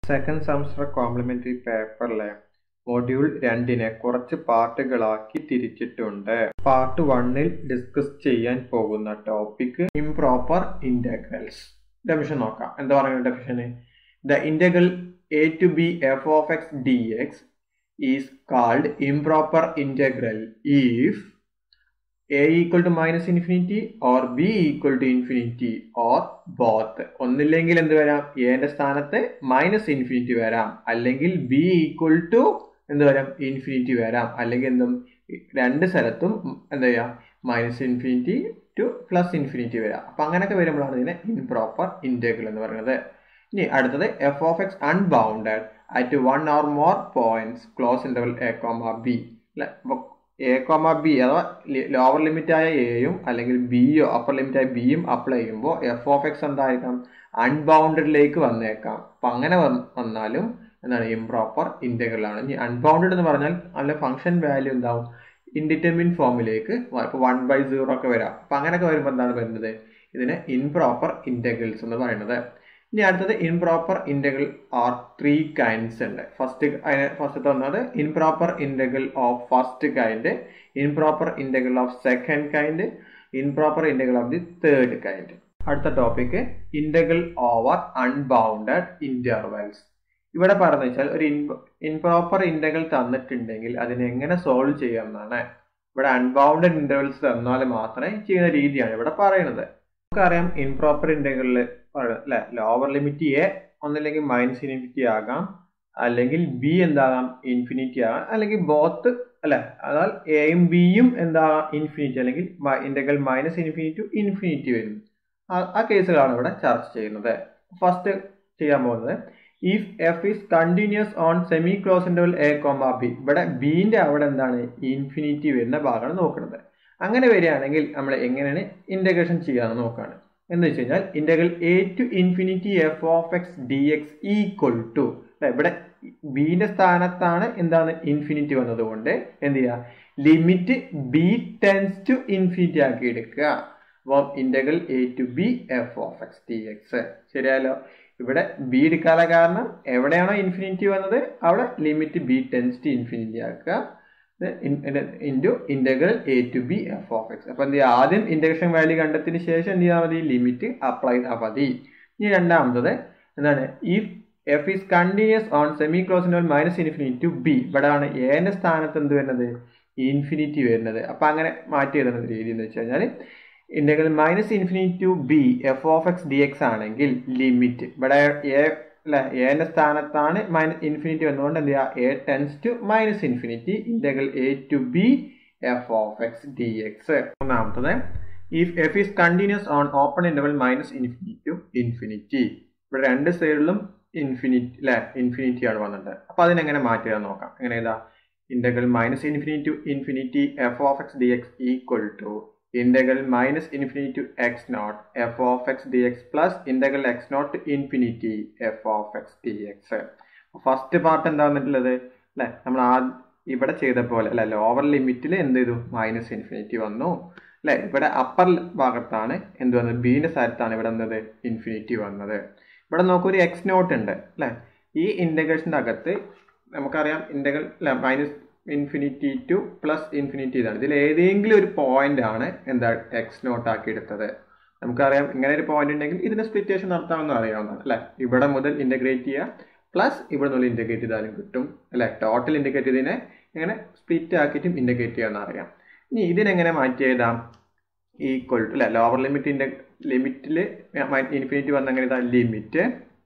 second semester complementary പേപ്പറിലെ module രണ്ടിനെ കുറച്ച് പാർട്ടുകളാക്കി തിരിച്ചിട്ടുണ്ട് പാർട്ട് വണ്ണിൽ ഡിസ്കസ് ചെയ്യാൻ പോകുന്ന ടോപ്പിക് ഇംപ്രോപ്പർ ഇന്റഗ്രൽസ് ഡെഫിഷൻ നോക്കാം എന്താ പറയുന്നത് definition the integral a to b f of x d x is called improper integral if a equal to minus infinity or b equal to infinity or both ഒന്നില്ലെങ്കിൽ എന്ത് വരാം എന്റെ സ്ഥാനത്ത് minus infinity വരാം അല്ലെങ്കിൽ ബി ഈക്വൽ ടു എന്ത് വരാം infinity വരാം അല്ലെങ്കിൽ എന്തും രണ്ട് സ്ഥലത്തും എന്താ ചെയ്യാ minus infinity to plus infinity വരാം അപ്പൊ അങ്ങനെയൊക്കെ വരുമ്പോഴാണ് ഇതിനെ ഇംപ്രോപ്പർ ഇന്റഗ്രൽ എന്ന് പറയുന്നത് ഇനി അടുത്തത് f of x unbounded at one or more points close interval a comma b അല്ലെ എ കോമ ബി അഥവാ ലോവർ ലിമിറ്റ് ആയ എയും അല്ലെങ്കിൽ ബിയോ അപ്പർ ലിമിറ്റ് ആയ ബിയും അപ്ലൈ ചെയ്യുമ്പോൾ എഫ് ഓഫ് എക്സ് എന്തായിരിക്കാം അൺബൗണ്ടഡിലേക്ക് വന്നേക്കാം അപ്പൊ അങ്ങനെ വന്നാലും എന്താണ് ഇംപ്രോപ്പർ ഇന്റഗ്രൽ ആണ് ഇനി അൺബൗണ്ടഡ് എന്ന് പറഞ്ഞാൽ നല്ല ഫംഗ്ഷൻ വാല്യൂ എന്താവും ഇൻഡിറ്റർമിൻ ഫോമിലേക്ക് ഇപ്പൊ വൺ ബൈ സീറോ ഒക്കെ വരാം അപ്പൊ അങ്ങനെയൊക്കെ വരുമ്പോൾ എന്താണ് വരുന്നത് ഇതിന് ഇംപ്രോപ്പർ ഇന്റഗ്രൽസ് എന്ന് പറയുന്നത് ഇനി അടുത്തത് improper integral are three kinds ഉണ്ട് ഫസ്റ്റ് ഫസ്റ്റ് തന്നത് improper integral of first kind improper integral of second kind improper integral of the third kind അടുത്ത topic integral over unbounded intervals ഇവിടെ പറഞ്ഞു വെച്ചാൽ ഒരു ഇംപ്രോപ്പർ ഇന്റഗ്രൽ തന്നിട്ടുണ്ടെങ്കിൽ അതിനെ എങ്ങനെ സോൾവ് ചെയ്യാമെന്നാണ് ഇവിടെ അൺബൗണ്ടഡ് ഇന്റർവെൽസ് തന്നാൽ മാത്രമേ ചെയ്യുന്ന രീതിയാണ് ഇവിടെ പറയുന്നത് നമുക്കറിയാം ഇംപ്രോപ്പർ ഇന്റഗ്രലിൽ അല്ലെ ലോവർ ലിമിറ്റ് എ ഒന്നില്ലെങ്കിൽ മൈനസ് ഇൻഫിനിറ്റി ആകാം അല്ലെങ്കിൽ ബി എന്താകാം ഇൻഫിനിറ്റി ആകാം അല്ലെങ്കിൽ ബോത്ത് അല്ലെ അതായത് എയും ബിയും എന്താകാം ഇൻഫിനിറ്റി അല്ലെങ്കിൽ integral minus infinity to infinity വരും ആ കേസുകളാണ് ഇവിടെ ചർച്ച ചെയ്യുന്നത് ഫസ്റ്റ് ചെയ്യാൻ പോകുന്നത് if f is continuous on semi close interval a comma b ഇവിടെ ബിന്റെ അവിടെ എന്താണ് ഇൻഫിനിറ്റി വരുന്ന ഭാഗമാണ് നോക്കുന്നത് അങ്ങനെ വരികയാണെങ്കിൽ നമ്മൾ എങ്ങനെയാണ് ഇന്റഗ്രേഷൻ ചെയ്യാന്ന് നോക്കുകയാണ് എന്ന് വെച്ച് കഴിഞ്ഞാൽ integral a to infinity f of x d x equal to ഇവിടെ ബിന്റെ സ്ഥാനത്താണ് എന്താണ് ഇൻഫിനിറ്റി വന്നതുകൊണ്ട് എന്ത് ചെയ്യുക limit b tends to infinity ആക്കി എടുക്കുക അപ്പം integral a to b f of x d x ശരിയാലോ ഇവിടെ ബി എടുക്കാനുള്ള കാരണം എവിടെയാണോ ഇൻഫിനിറ്റി വന്നത് അവിടെ limit b tends to infinity ആക്കുക into integral a to b f of x അപ്പൊ എന്ത് ചെയ്യുക ആദ്യം ഇന്റഗ്രേഷൻ വാല്യൂ കണ്ടെത്തിന് ശേഷം എന്ത് ചെയ്താൽ മതി ലിമിറ്റ് അപ്ലൈ ചെയ്താൽ മതി ഇനി രണ്ടാമത്തത് എന്താണ് if f is continuous on semi close minus infinity to b ഇവിടെയാണ് എന്റെ സ്ഥാനത്ത് എന്ത് വരുന്നത് ഇൻഫിനിറ്റി വരുന്നത് അപ്പൊ അങ്ങനെ മാറ്റി എഴുതുന്ന രീതി എന്ന് വെച്ച് കഴിഞ്ഞാൽ integral minus infinity to b f of x d x ആണെങ്കിൽ ലിമിറ്റ് ഇവിടെ എ അല്ലെ എന്റെ സ്ഥാനത്താണ് മൈനസ് ഇൻഫിനിറ്റി വന്നുകൊണ്ട് എന്ത് ചെയ്യുക a tends to minus infinity integral a to b f of x d x മൂന്നാമത്തത് if f is continuous on open interval minus infinity to infinity ഇവിടെ രണ്ട് സൈഡിലും ഇൻഫിനിറ്റി അല്ലെ ഇൻഫിനിറ്റി ആണ് വന്നിട്ട് അപ്പൊ അതിനെങ്ങനെ മാറ്റിയാൽ നോക്കാം എങ്ങനെ ഏതാ integral minus infinity to infinity f of x d x equal to integral minus infinity to x naught f of x dx plus integral x naught to infinity f of x dx first part എന്താ വന്നിട്ടുള്ളത് അല്ലെ നമ്മൾ ആ ഇവിടെ ചെയ്ത പോലെ അല്ലെ lower ലിമിറ്റിൽ എന്ത് ചെയ്തു മൈനസ് ഇൻഫിനിറ്റി വന്നു അല്ലെ ഇവിടെ അപ്പർ ഭാഗത്താണ് എന്ത് വന്നത് ബിന്റെ സ്ഥലത്താണ് ഇവിടെ എന്തത് ഇൻഫിനിറ്റി വന്നത് ഇവിടെ നോക്കൂ ഒരു എക്സ് നോട്ട് ഉണ്ട് അല്ലെ ഈ ഇന്റഗ്രേഷന്റെ അകത്ത് നമുക്കറിയാം ഇന്റഗ്രൽ അല്ലെ minus infinity to plus infinity ഇതാണ് ഇതിൽ ഏതെങ്കിലും ഒരു പോയിന്റ് ആണ് എന്താ എക്സ് നോട്ട് ആക്കി എടുത്തത് നമുക്കറിയാം ഇങ്ങനെ ഒരു പോയിന്റ് ഉണ്ടെങ്കിൽ ഇതിന് സ്പ്ലിറ്റേഷൻ നടത്താമെന്ന് അറിയാവുന്നതാണ് അല്ലെ ഇവിടെ മുതൽ ഇന്റഗ്രേറ്റ് ചെയ്യുക പ്ലസ് ഇവിടെ മുതൽ ഇന്റഗ്രേറ്റ് ചെയ്താലും കിട്ടും അല്ലെ ടോട്ടൽ ഇന്റഗ്രേറ്റ് ചെയ്തതിനെ ഇങ്ങനെ സ്പ്ലിറ്റ് ആക്കിയിട്ടും ഇന്റഗ്രേറ്റ് ചെയ്യാമെന്ന് അറിയാം ഇനി ഇതിനെങ്ങനെ മാറ്റി എഴുതാം ഈക്വൽ ടു അല്ലെ ലോവർ ലിമിറ്റിന്റെ ലിമിറ്റിൽ ഇൻഫിനിറ്റി വന്ന അങ്ങനെ ഇതാ limit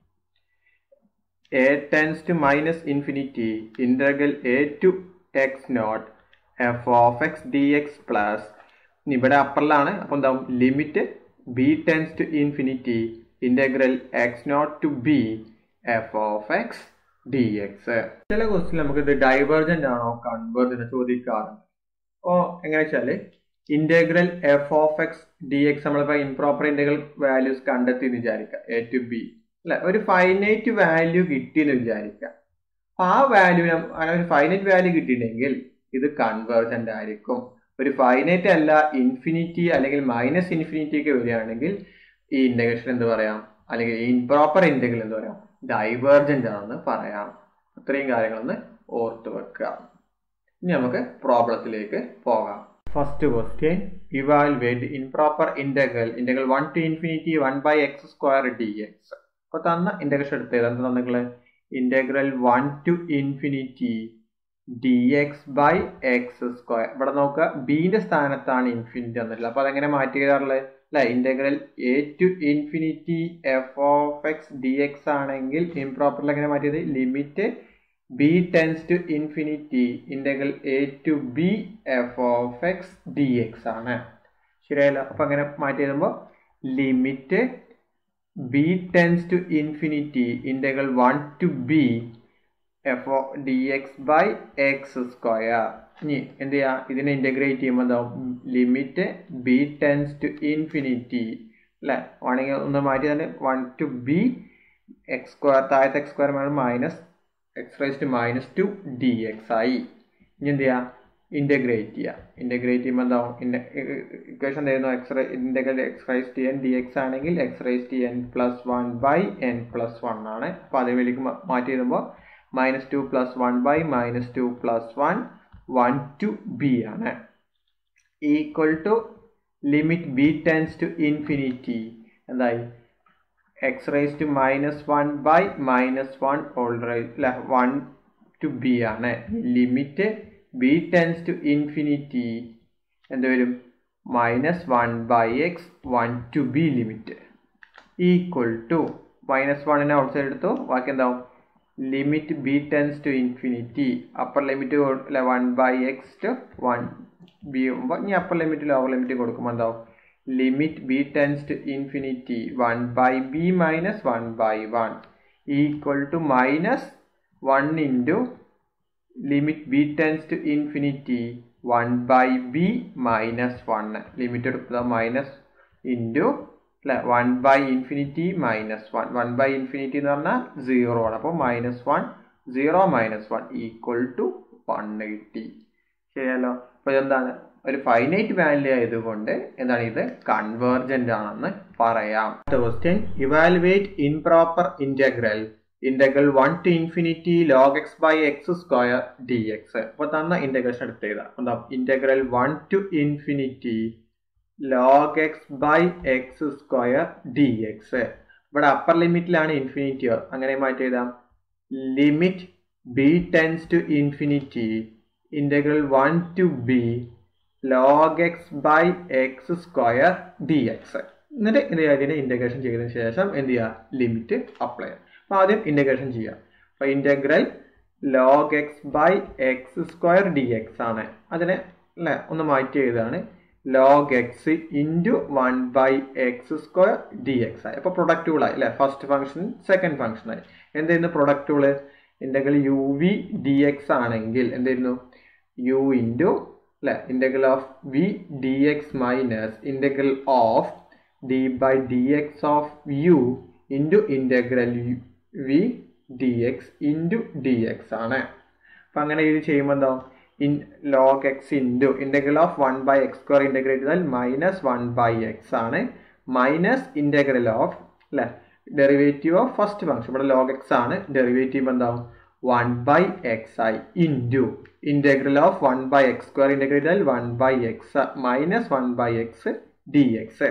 a tends to minus infinity integral a to x nought f of x d x plus ഇവിടെ അപ്പറിലാണ് അപ്പോൾ എന്താവും limit b tends to infinity integral x nought to b f of x d x ചില ക്വസ്റ്റിൽ നമുക്ക് ഇത് divergent ആണോ convergent ചോദിക്കാറുണ്ട് അപ്പോൾ എങ്ങനെ വെച്ചാല് integral f of x d x നമ്മളിപ്പോൾ ഇംപ്രോപ്പർ ഇന്റഗ്രൽ വാല്യൂസ് കണ്ടെത്തി എന്ന് വിചാരിക്കുക എ ടു ബി അല്ലെ ഒരു ഫൈനൈറ്റ് വാല്യൂ കിട്ടിയെന്ന് വിചാരിക്കുക അപ്പൊ ആ വാല്യൂ ഒരു ഫൈനൈറ്റ് വാല്യൂ കിട്ടിയിട്ടുണ്ടെങ്കിൽ ഇത് കൺവേർജന്റ് ആയിരിക്കും ഒരു ഫൈനൈറ്റ് അല്ല ഇൻഫിനിറ്റി അല്ലെങ്കിൽ മൈനസ് ഇൻഫിനിറ്റി ഒക്കെ വരികയാണെങ്കിൽ ഈ ഇന്റഗ്രേഷൻ എന്ത് പറയാം അല്ലെങ്കിൽ ഇംപ്രോപ്പർ ഇന്റഗ്രൽ എന്ന് പറയാം ഡൈവേർജന്റ് ആണെന്ന് പറയാം ഇത്രയും കാര്യങ്ങളൊന്ന് ഓർത്ത് വെക്കുക ഇനി നമുക്ക് പ്രോബ്ലത്തിലേക്ക് പോകാം first question evaluate improper integral integral one to infinity one by x square d x അപ്പൊ തന്ന ഇന്റഗ്രേഷൻ എടുത്തത് എന്താ തന്നിട്ടുള്ള integral one to infinity d x by x square ഇവിടെ നോക്കുക ബിന്റെ സ്ഥാനത്താണ് ഇൻഫിനിറ്റി തന്നിട്ടുള്ളത് അപ്പൊ അതെങ്ങനെ മാറ്റി എഴുതാറുള്ളത് അല്ലെ integral a to infinity f of x d x ആണെങ്കിൽ ഇംപ്രോപ്പറിൽ എങ്ങനെ മാറ്റിയത് limit b tends to infinity integral a to b f of x d x ആണ് ശരിയല്ലോ അപ്പൊ അങ്ങനെ മാറ്റി എഴുതുമ്പോൾ limit b tends to infinity integral one to b f of d x by x square ഇനി എന്ത് ചെയ്യാം ഇതിനെ ഇൻ്റഗ്രേറ്റ് ചെയ്യുമ്പോൾ എന്താവും limit b tends to infinity അല്ലേ വേണമെങ്കിൽ ഒന്ന് മാറ്റി തന്നെ one to b x square താഴത്തെ x square minus x raise to minus two d x ആയി ഇനി എന്ത് ചെയ്യാം ഇൻ്റഗ്രേറ്റ് ചെയ്യുക ഇൻ്റഗ്രേറ്റ് ചെയ്യുമ്പോൾ എന്താവും ഇക്വേഷൻ എന്തായിരുന്നു x raise integral x raise to n d x ആണെങ്കിൽ x raise to n plus one by n plus one ആണ് അപ്പോൾ അതിലേക്ക് മാറ്റി എഴുതുമ്പോൾ minus two plus one by minus two plus one one to b ആണ് equal to limit b tends to infinity എന്തായി x raise to minus one by minus one all raise അല്ല one to b ആണ് limit b tends to infinity എന്ത് വരും minus one by x one to b limit equal to minus വണ്ണിനെ outside എടുത്തു ബാക്കി എന്താവും limit b tends to infinity upper limit അല്ല one by x to one b ഇനി upper limit lower limit കൊടുക്കുമ്പോൾ എന്താവും limit b tends to infinity one by b minus one by one equal to minus one into limit b tends to infinity one by b minus one limit എടുക്കുക minus into അല്ലെ one by infinity minus one one by infinity എന്ന് പറഞ്ഞാൽ zero ആണ് അപ്പോൾ minus one zero minus one equal to one കിട്ടി ശരിയല്ലോ അപ്പോൾ ഇതെന്താണ് ഒരു ഫൈനൈറ്റ് വാല്യൂ ആയതുകൊണ്ട് എന്താണ് ഇത് കൺവേർജന്റ് ആണെന്ന് പറയാം question evaluate improper integral integral one to infinity log x by x square d x അപ്പോൾ തന്ന ഇന്റഗ്രേഷൻ എടുത്ത് എഴുതാം എന്താ integral one to infinity log x by x square d x ഇവിടെ അപ്പർ ലിമിറ്റിലാണ് ഇൻഫിനിറ്റി അങ്ങനെ മാറ്റി എഴുതാം limit b tends to infinity integral one to b log x by x square d x എന്നിട്ട് എന്ത് ചെയ്യുക ഇതിനെ ഇൻ്റഗ്രേഷൻ ചെയ്തതിന് ശേഷം എന്ത് ചെയ്യുക ലിമിറ്റ് അപ്ലൈ ചെയ്യാം അപ്പോൾ ആദ്യം ഇൻ്റഗ്രേഷൻ ചെയ്യാം അപ്പോൾ integral log x by x square d x ആണ് അതിനെ അല്ലേ ഒന്ന് മാറ്റി എഴുതാണ് log x into one by x square d x ആയി അപ്പോൾ പ്രൊഡക്റ്റുകളായി അല്ലേ ഫസ്റ്റ് ഫംഗ്ഷൻ സെക്കൻഡ് ഫംഗ്ഷനായി എന്തായിരുന്നു പ്രൊഡക്റ്റുകൾ integral u v d x ആണെങ്കിൽ എന്തായിരുന്നു യു ഇൻറ്റു അല്ലെ integral of v d x minus integral of d by d x of u into integral v d x into d x ആണ് അപ്പം അങ്ങനെ ഇത് ചെയ്യുമ്പോൾ എന്താവും in log x into integral of one by x square integrate ചെയ്താൽ minus one by x ആണ് minus integral of അല്ലേ derivative of first function ഇവിടെ ലോഗ് എക്സ് ആണ് ഡെറിവേറ്റീവ് എന്താവും വൺ ബൈ എക്സ് ആയി into integral of one by x square integrate ചെയ്താൽ one by x minus one by x d x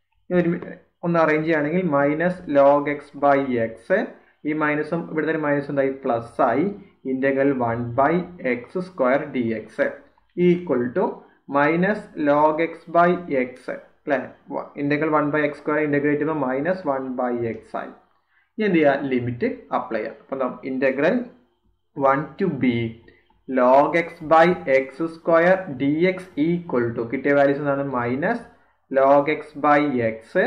ഒന്ന് arrange ചെയ്യുകയാണെങ്കിൽ minus log x by x ഈ മൈനസും ഇവിടുത്തെ ഒരു മൈനസ് എന്തായി പ്ലസ് ആയി integral one by x square d x equal to minus log x by x അല്ലേ integral one by x square integrate ചെയ്യുമ്പോൾ മൈനസ് വൺ ബൈ എക്സ് ആയി ഇനി എന്ത് ചെയ്യുക ലിമിറ്റ് അപ്ലൈ ചെയ്യാം അപ്പം എന്താ integral one to b log x by x square d x equal to കിട്ടിയ വാല്യൂസ് എന്താണ് minus log x by x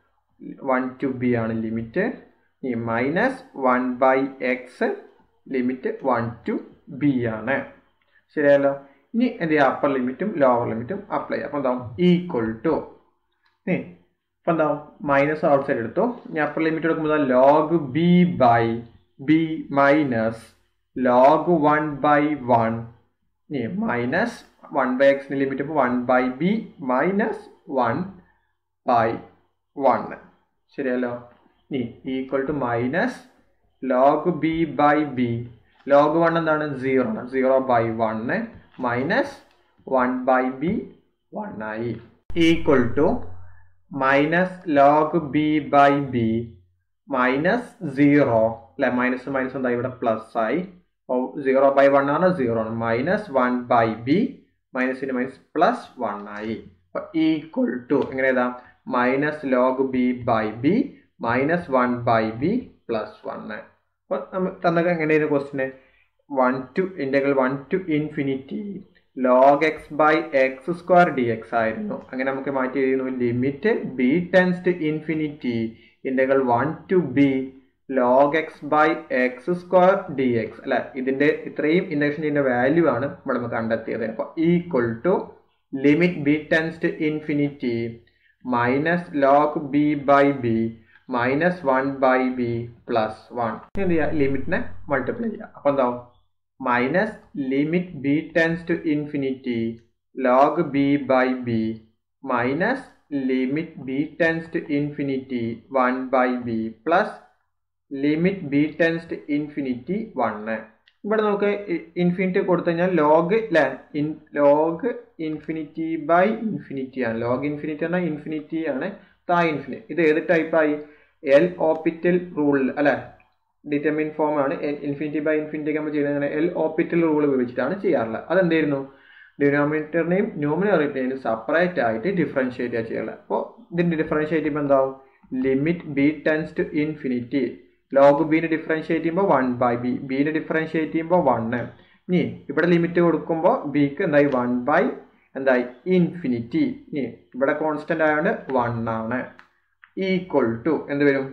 one to b ആണ് ലിമിറ്റ് ഈ minus one by x limit one to b ആണ് ശരിയല്ലോ ഇനി എന്ത് ചെയ്യുക upper ലിമിറ്റും ലോവർ ലിമിറ്റും അപ്ലൈ ചെയ്യാം അപ്പോൾ എന്താവും ഈക്വൽ ടു ഏ അപ്പം എന്താവും മൈനസ് ഔട്ട് സൈഡ് എടുത്തു ഇനി അപ്പർ ലിമിറ്റ് എടുക്കുമ്പോൾ log b by b minus log one by one ഇനി മൈനസ് വൺ ബൈ എക്സിന് ലിമിറ്റ് ഇപ്പോൾ one by b minus one by one ശരിയല്ലോ ഇനി equal to minus log b by b log one എന്താണ് zero ആണ് zero by one minus one by b one ആയി equal to minus log b by b minus zero അല്ലെ minus minus എന്താ ഇവിടെ plus ആയി zero by one ആണ് zero ആണ് minus one by b മൈനസിന് മൈനസ് പ്ലസ് വൺ ആയി അപ്പൊ ഈക്വൽ ടു എങ്ങനെ എഴുതാം minus log b by b minus one by b plus one അപ്പൊ തന്നത് എങ്ങനെയായിരുന്നു ക്വസ്റ്റിന് one two integral one to infinity log x by x square d x ആയിരുന്നു അങ്ങനെ നമുക്ക് മാറ്റി എഴുതുന്നു limit b tends to infinity integral one to b log x by x square d x അല്ലെ ഇതിന്റെ ഇത്രയും ഇൻഡക്ഷൻ്റെ വാല്യൂ ആണ് ഇവിടെ നമുക്ക് കണ്ടെത്തിയത് അപ്പൊ equal to limit b tends to infinity minus log b by b minus one by b plus one എന്ത് ചെയ്യുക ലിമിറ്റിനെ മൾട്ടിപ്ലൈ ചെയ്യുക അപ്പൊ എന്താവും minus limit b tends to infinity log b by b minus limit b tends to infinity one by b plus limit b tends to infinity one ഇവിടെ നമുക്ക് infinity കൊടുത്തു കഴിഞ്ഞാൽ ലോഗ് അല്ലെ ലോഗ് ഇൻഫിനിറ്റി ബൈ ഇൻഫിനിറ്റി ആണ് log infinity എന്നാൽ infinity ആണ് താ infinity ഇത് ഏത് ടൈപ്പായി എൽ ഓപ്പിറ്റൽ റൂൾ അല്ലെ ഡിറ്റർമിൻ ഫോം ആണ് ഇൻഫിനിറ്റി ബൈ ഇൻഫിനിറ്റി നമ്മൾ ചെയ്യുന്നത് എൽ ഓപ്പിറ്റൽ റൂൾ ഉപയോഗിച്ചിട്ടാണ് ചെയ്യാറുള്ളത് അതെന്തായിരുന്നു ഡിനോമിനേറ്ററിനെയും ന്യൂമിനേറ്ററിനെയും സെപ്പറേറ്റ് ആയിട്ട് ഡിഫറൻഷിയേറ്റ് ചെയ്യാറുള്ളത് അപ്പോൾ ഇതിന്റെ ഡിഫറൻഷിയേറ്റ് ചെയ്യുമ്പോൾ എന്താവും limit b tends to infinity log ബീനെ ഡിഫറൻഷിയേറ്റ് ചെയ്യുമ്പോൾ വൺ ബൈ ബി ബീനെ ഡിഫറൻഷിയേറ്റ് ചെയ്യുമ്പോൾ വണ്ണ് ഇനി ഇവിടെ ലിമിറ്റ് കൊടുക്കുമ്പോൾ ബിക്ക് എന്തായി വൺ ബൈ എന്തായി ഇൻഫിനിറ്റി ഇനി ഇവിടെ കോൺസ്റ്റന്റ് ആയതുകൊണ്ട് വൺ ആണ് ഈക്വൽ ടു എന്ത് വരും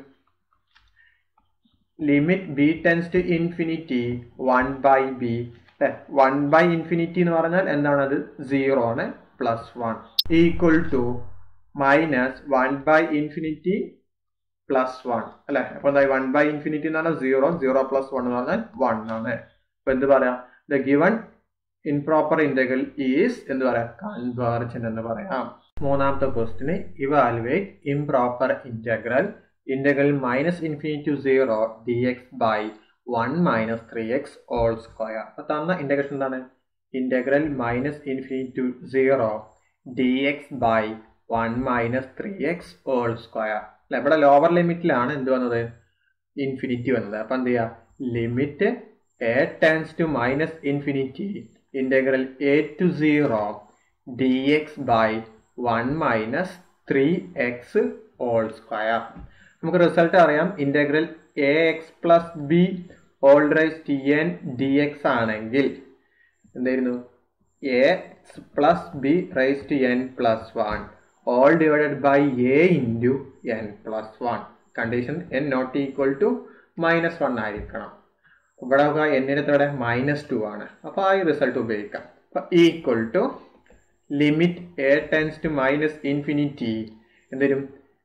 limit b tends to infinity one by b one by infinity എന്ന് പറഞ്ഞാൽ എന്താണത് സീറോ ആണ് plus one equal to minus one by infinity plus one അല്ലെ അപ്പൊ എന്താ വൺ ബൈ ഇൻഫിനിറ്റി എന്ന് പറഞ്ഞാൽ സീറോ സീറോ പ്ലസ് വൺ എന്ന് പറഞ്ഞാൽ വൺ ആണ് അപ്പൊ എന്ത് പറയാം the given improper integral is എന്ത് പറയാം കൺവേർജൻ എന്ന് പറയാം മൂന്നാമത്തെ ക്വസ്റ്റിന് evaluate improper integral integral minus infinity to zero d x by one minus three x whole square അപ്പൊ തന്ന ഇന്റഗ്രേഷൻ എന്താണ് integral minus infinity to zero d x by one minus three x whole square അല്ലെ ഇവിടെ lower ലിമിറ്റിലാണ് എന്ത് വന്നത് infinity വന്നത് അപ്പൊ എന്ത് ചെയ്യുക limit a tends to minus infinity integral a to zero d x by one minus three x whole square നമുക്ക് result അറിയാം integral a x plus b whole raise to n d x ആണെങ്കിൽ എന്തായിരുന്നു a x plus b raise to n plus one whole divided by a into n plus one condition n not equal to minus one ആയിരിക്കണം ഇവിടെ എന്നിടത്തോടെ minus two ആണ് അപ്പോൾ ആ result ഉപയോഗിക്കാം അപ്പോൾ equal to limit a tends to minus infinity എന്തരും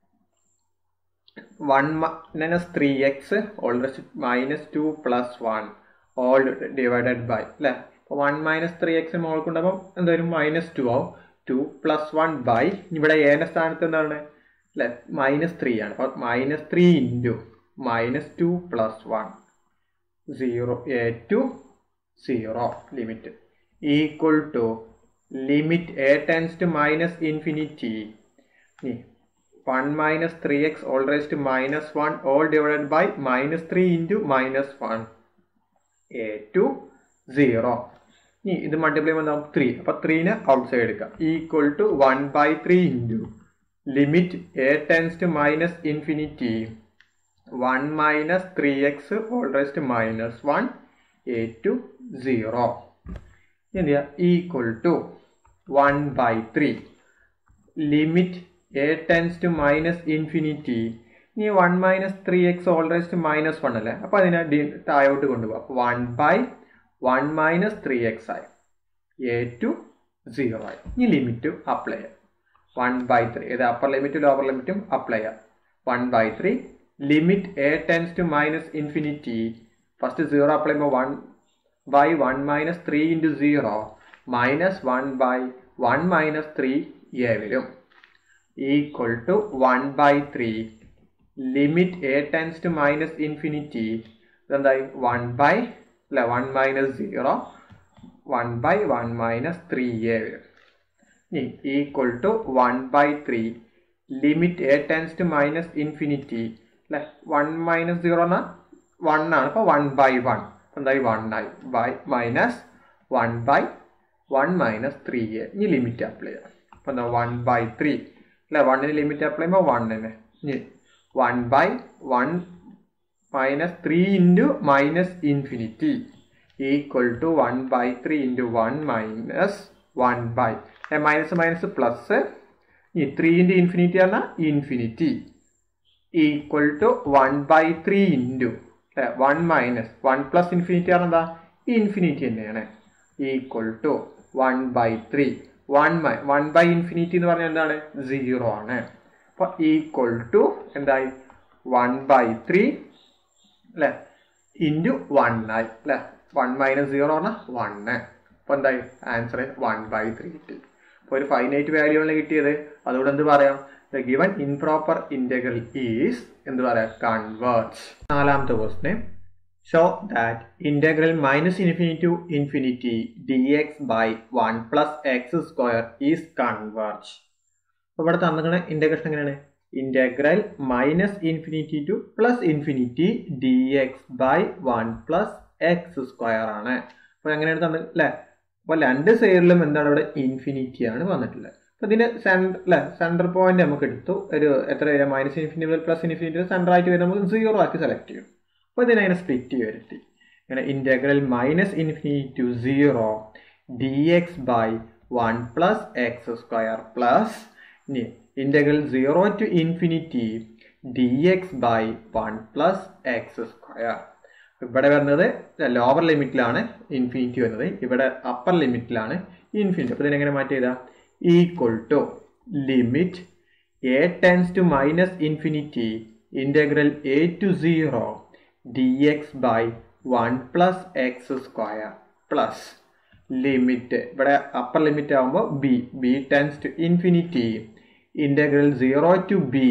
one minus three x whole raised minus two plus one whole divided by അല്ലേ അപ്പോൾ വൺ മൈനസ് ത്രീ എക്സ് മോൾക്കുണ്ടാകുമ്പോൾ എന്തായാലും മൈനസ് ടു ആവും ടു പ്ലസ് വൺ ബൈ ഇവിടെ ഏന്റെ സ്ഥാനത്ത് എന്താണ് അല്ലെ മൈനസ് ത്രീ ആണ് അപ്പോൾ minus three into minus two plus one zero a to zero limit equal to limit a tends to minus infinity one minus three x whole raise to minus one whole divided by minus three into minus one a to zero ഇനി ഇത് multiply ചെയ്യുമ്പോൾ three അപ്പൊ ത്രീനെ outside എടുക്കാം equal to one by three into limit a tends to minus infinity one minus three x whole raised minus one a to zero എന്ത് ചെയ്യുക equal to one by three limit a tends to minus infinity ഇനി one minus three x whole raised minus one അല്ലേ അപ്പൊ അതിനെ താഴോട്ട് കൊണ്ടുപോകാം one by one minus three x ആയി a to zero ആയി ഈ ലിമിറ്റ് അപ്ലൈ ചെയ്യാം വൺ ബൈ ത്രീ ഇത് അപ്പർ ലിമിറ്റും ലോവർ ലിമിറ്റും അപ്ലൈ ചെയ്യാം one by three limit a tends to minus infinity first zero apply ചെയ്യുമ്പോൾ one by one minus three into zero minus one by one minus three a വരും equal to one by three limit a tends to minus infinity ഇതെന്തായി one by അല്ല one minus zero one by one minus three a വരും ഇനി equal to one by three limit a tends to minus infinity അല്ലെ one minus zero എന്നാൽ one ആണ് അപ്പോൾ one by one എന്തായി one ആയി by minus one by one minus three a ഇനി limit apply ചെയ്യാം അപ്പോൾ എന്താ വൺ ബൈ ത്രീ അല്ലെ വണ്ണിന് ലിമിറ്റ് അപ്ലൈ ചെയ്യുമ്പോൾ വണ്ണിന് ഇനി one by one minus three into minus infinity equal to one by three into one minus one by minus minus plus ഈ ത്രീ ഇൻറ്റു ഇൻഫിനിറ്റി പറഞ്ഞാൽ infinity equal to one by three into one minus one plus infinity ആണ് എന്താ infinity തന്നെയാണ് equal to one by three one by one by infinity എന്ന് പറഞ്ഞാൽ എന്താണ് zero ആണ് അപ്പോൾ ഈക്വൽ ടു എന്തായി വൺ ബൈ ത്രീ അല്ലേ ഇൻറ്റു വൺ ആയി അല്ലേ വൺ മൈനസ് സീറോ പറഞ്ഞാൽ വണ്ണ് അപ്പോൾ എന്തായി ആൻസർ വൺ ബൈ ത്രീ കിട്ടി അപ്പോൾ ഒരു ഫൈനൈറ്റ് വാല്യൂ ആണ് കിട്ടിയത് അതുകൊണ്ട് എന്ത് പറയാം the given improper integral is എന്ത് പറയാം കൺവേർട്സ് നാലാമത്തെ ക്വസ്റ്റിന് show that integral minus infinity to infinity d x by one plus x square is converge അപ്പോൾ ഇവിടെ തന്നിരിക്കുന്ന ഇന്റഗ്രേഷൻ എങ്ങനെയാണ് integral minus infinity to plus infinity d x by one plus x square ആണ് അപ്പോൾ എങ്ങനെയാണ് തന്നത് അല്ലേ അപ്പോൾ രണ്ട് സൈഡിലും എന്താണ് ഇവിടെ ഇൻഫിനിറ്റി ആണ് വന്നിട്ടുള്ളത് അപ്പോൾ ഇതിന്റെ സെൻറ്റർ അല്ലേ സെൻറ്റർ പോയിന്റ് നമുക്ക് എടുത്തു ഒരു എത്ര വരാം മൈനസ് ഇൻഫിനിറ്റി മുതൽ പ്ലസ് ഇൻഫിനിറ്റി സെൻറ്റർ ആയിട്ട് വരും നമുക്ക് സീറോ ആക്കി സെലക്ട് ചെയ്യും അപ്പോൾ ഇതിനങ്ങനെ സ്പ്ലിറ്റ് വരുത്തി ഇങ്ങനെ integral minus infinity to zero d x by one plus x square plus ഇനി integral zero to infinity d x by one plus x square ഇവിടെ വരുന്നത് ലോവർ ലിമിറ്റിലാണ് ഇൻഫിനിറ്റി വരുന്നത് ഇവിടെ അപ്പർ ലിമിറ്റിലാണ് ഇൻഫിനിറ്റി അപ്പോൾ ഇതിനെങ്ങനെ മാറ്റി ചെയ്താൽ equal to limit a tends to minus infinity integral a to zero d x by one plus x square plus limit ഇവിടെ അപ്പർ ലിമിറ്റ് ആകുമ്പോൾ b b tends to infinity integral zero to b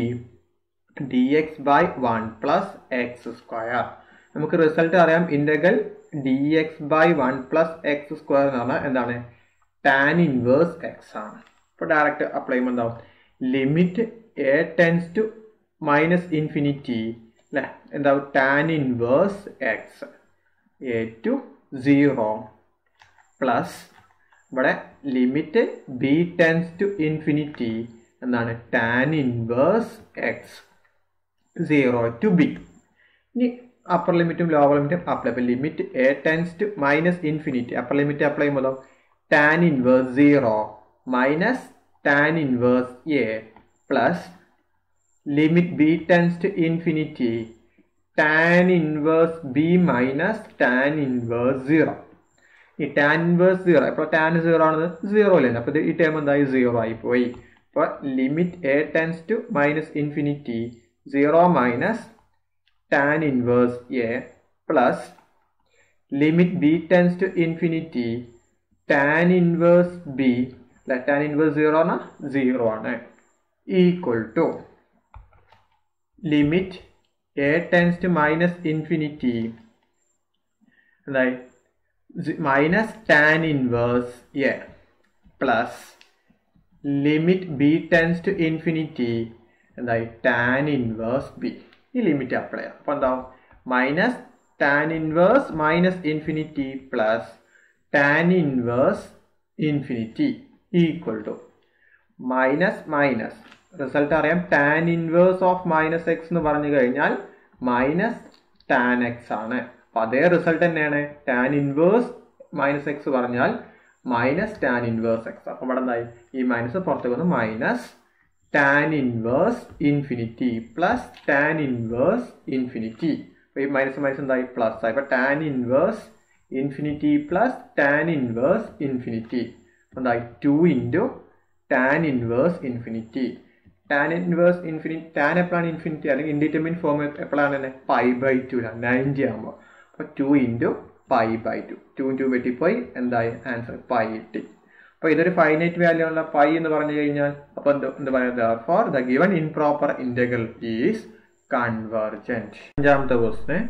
d x by one plus x square നമുക്ക് result അറിയാം integral d x by one plus x square എന്ന് പറഞ്ഞാൽ എന്താണ് tan inverse x ആണ് ഇപ്പോൾ direct apply ചെയ്യുമ്പോൾ എന്താവും limit a tends to minus infinity അല്ലേ എന്താവും tan inverse x a to zero plus ഇവിടെ limit b tends to infinity എന്താണ് tan inverse x zero to b ഇനി അപ്പർ ലിമിറ്റും ലോവർ ലിമിറ്റും അപ്ലൈ അപ്പോൾ limit a tends to minus infinity upper limit apply ചെയ്യുമ്പോൾ tan inverse zero minus tan inverse a plus limit b tends to infinity tan inverse b minus tan inverse zero ഈ tan inverse zero ഇപ്പോൾ tan zero ആണെന്ന് zero അല്ലേ അപ്പോൾ ഇത് ഈ term എന്തായി zero ആയി പോയി അപ്പോൾ limit a tends to minus infinity zero minus tan inverse a plus limit b tends to infinity tan inverse b അല്ല ടാൻ ഇൻവേഴ്സ് സീറോ ആണ് സീറോ ആണ് equal to limit a tends to minus infinity എന്തായി minus tan inverse a plus limit b tends to infinity എന്തായി tan inverse b ഈ limit apply ചെയ്യാം അപ്പോൾ എന്താവും minus tan inverse minus infinity plus tan inverse infinity equal to minus minus result അറിയാം tan inverse of minus x എന്ന് പറഞ്ഞു കഴിഞ്ഞാൽ minus tan X ആണ് അപ്പൊ അതേ റിസൾട്ട് തന്നെയാണ് ടാൻ ഇൻവേഴ്സ് മൈനസ് എക്സ് പറഞ്ഞാൽ മൈനസ് ടാൻ ഇൻവേഴ്സ് എക്സ് അപ്പൊ ഇവിടെ എന്തായി ഈ മൈനസ് പുറത്തേക്ക് വന്ന് minus tan inverse infinity plus tan inverse infinity അപ്പൊ ഈ മൈനസ് മൈനസ് എന്തായി പ്ലസ് ആയി അപ്പൊ tan inverse infinity plus tan inverse infinity എന്തായി two into tan inverse infinity tan inverse infinity tan എപ്പോഴാണ് ഇൻഫിനിറ്റി അല്ലെങ്കിൽ ഇൻഡിറ്റർമിൻ ഫോം എപ്പോഴാണ് തന്നെ പൈ ബൈ ടു നയൻറ്റി ആകുമ്പോൾ അപ്പോൾ two into pi by two two into വെട്ടിപ്പോയി എന്തായി ആൻസർ പൈ കിട്ടി അപ്പോൾ ഇതൊരു ഫൈനൈറ്റ് വാല്യൂ ഉള്ള പൈ എന്ന് പറഞ്ഞു കഴിഞ്ഞാൽ അപ്പോൾ എന്ത് എന്ത് പറയുന്നത് for the given improper integral is convergent അഞ്ചാമത്തെ ക്വസ്റ്റിന്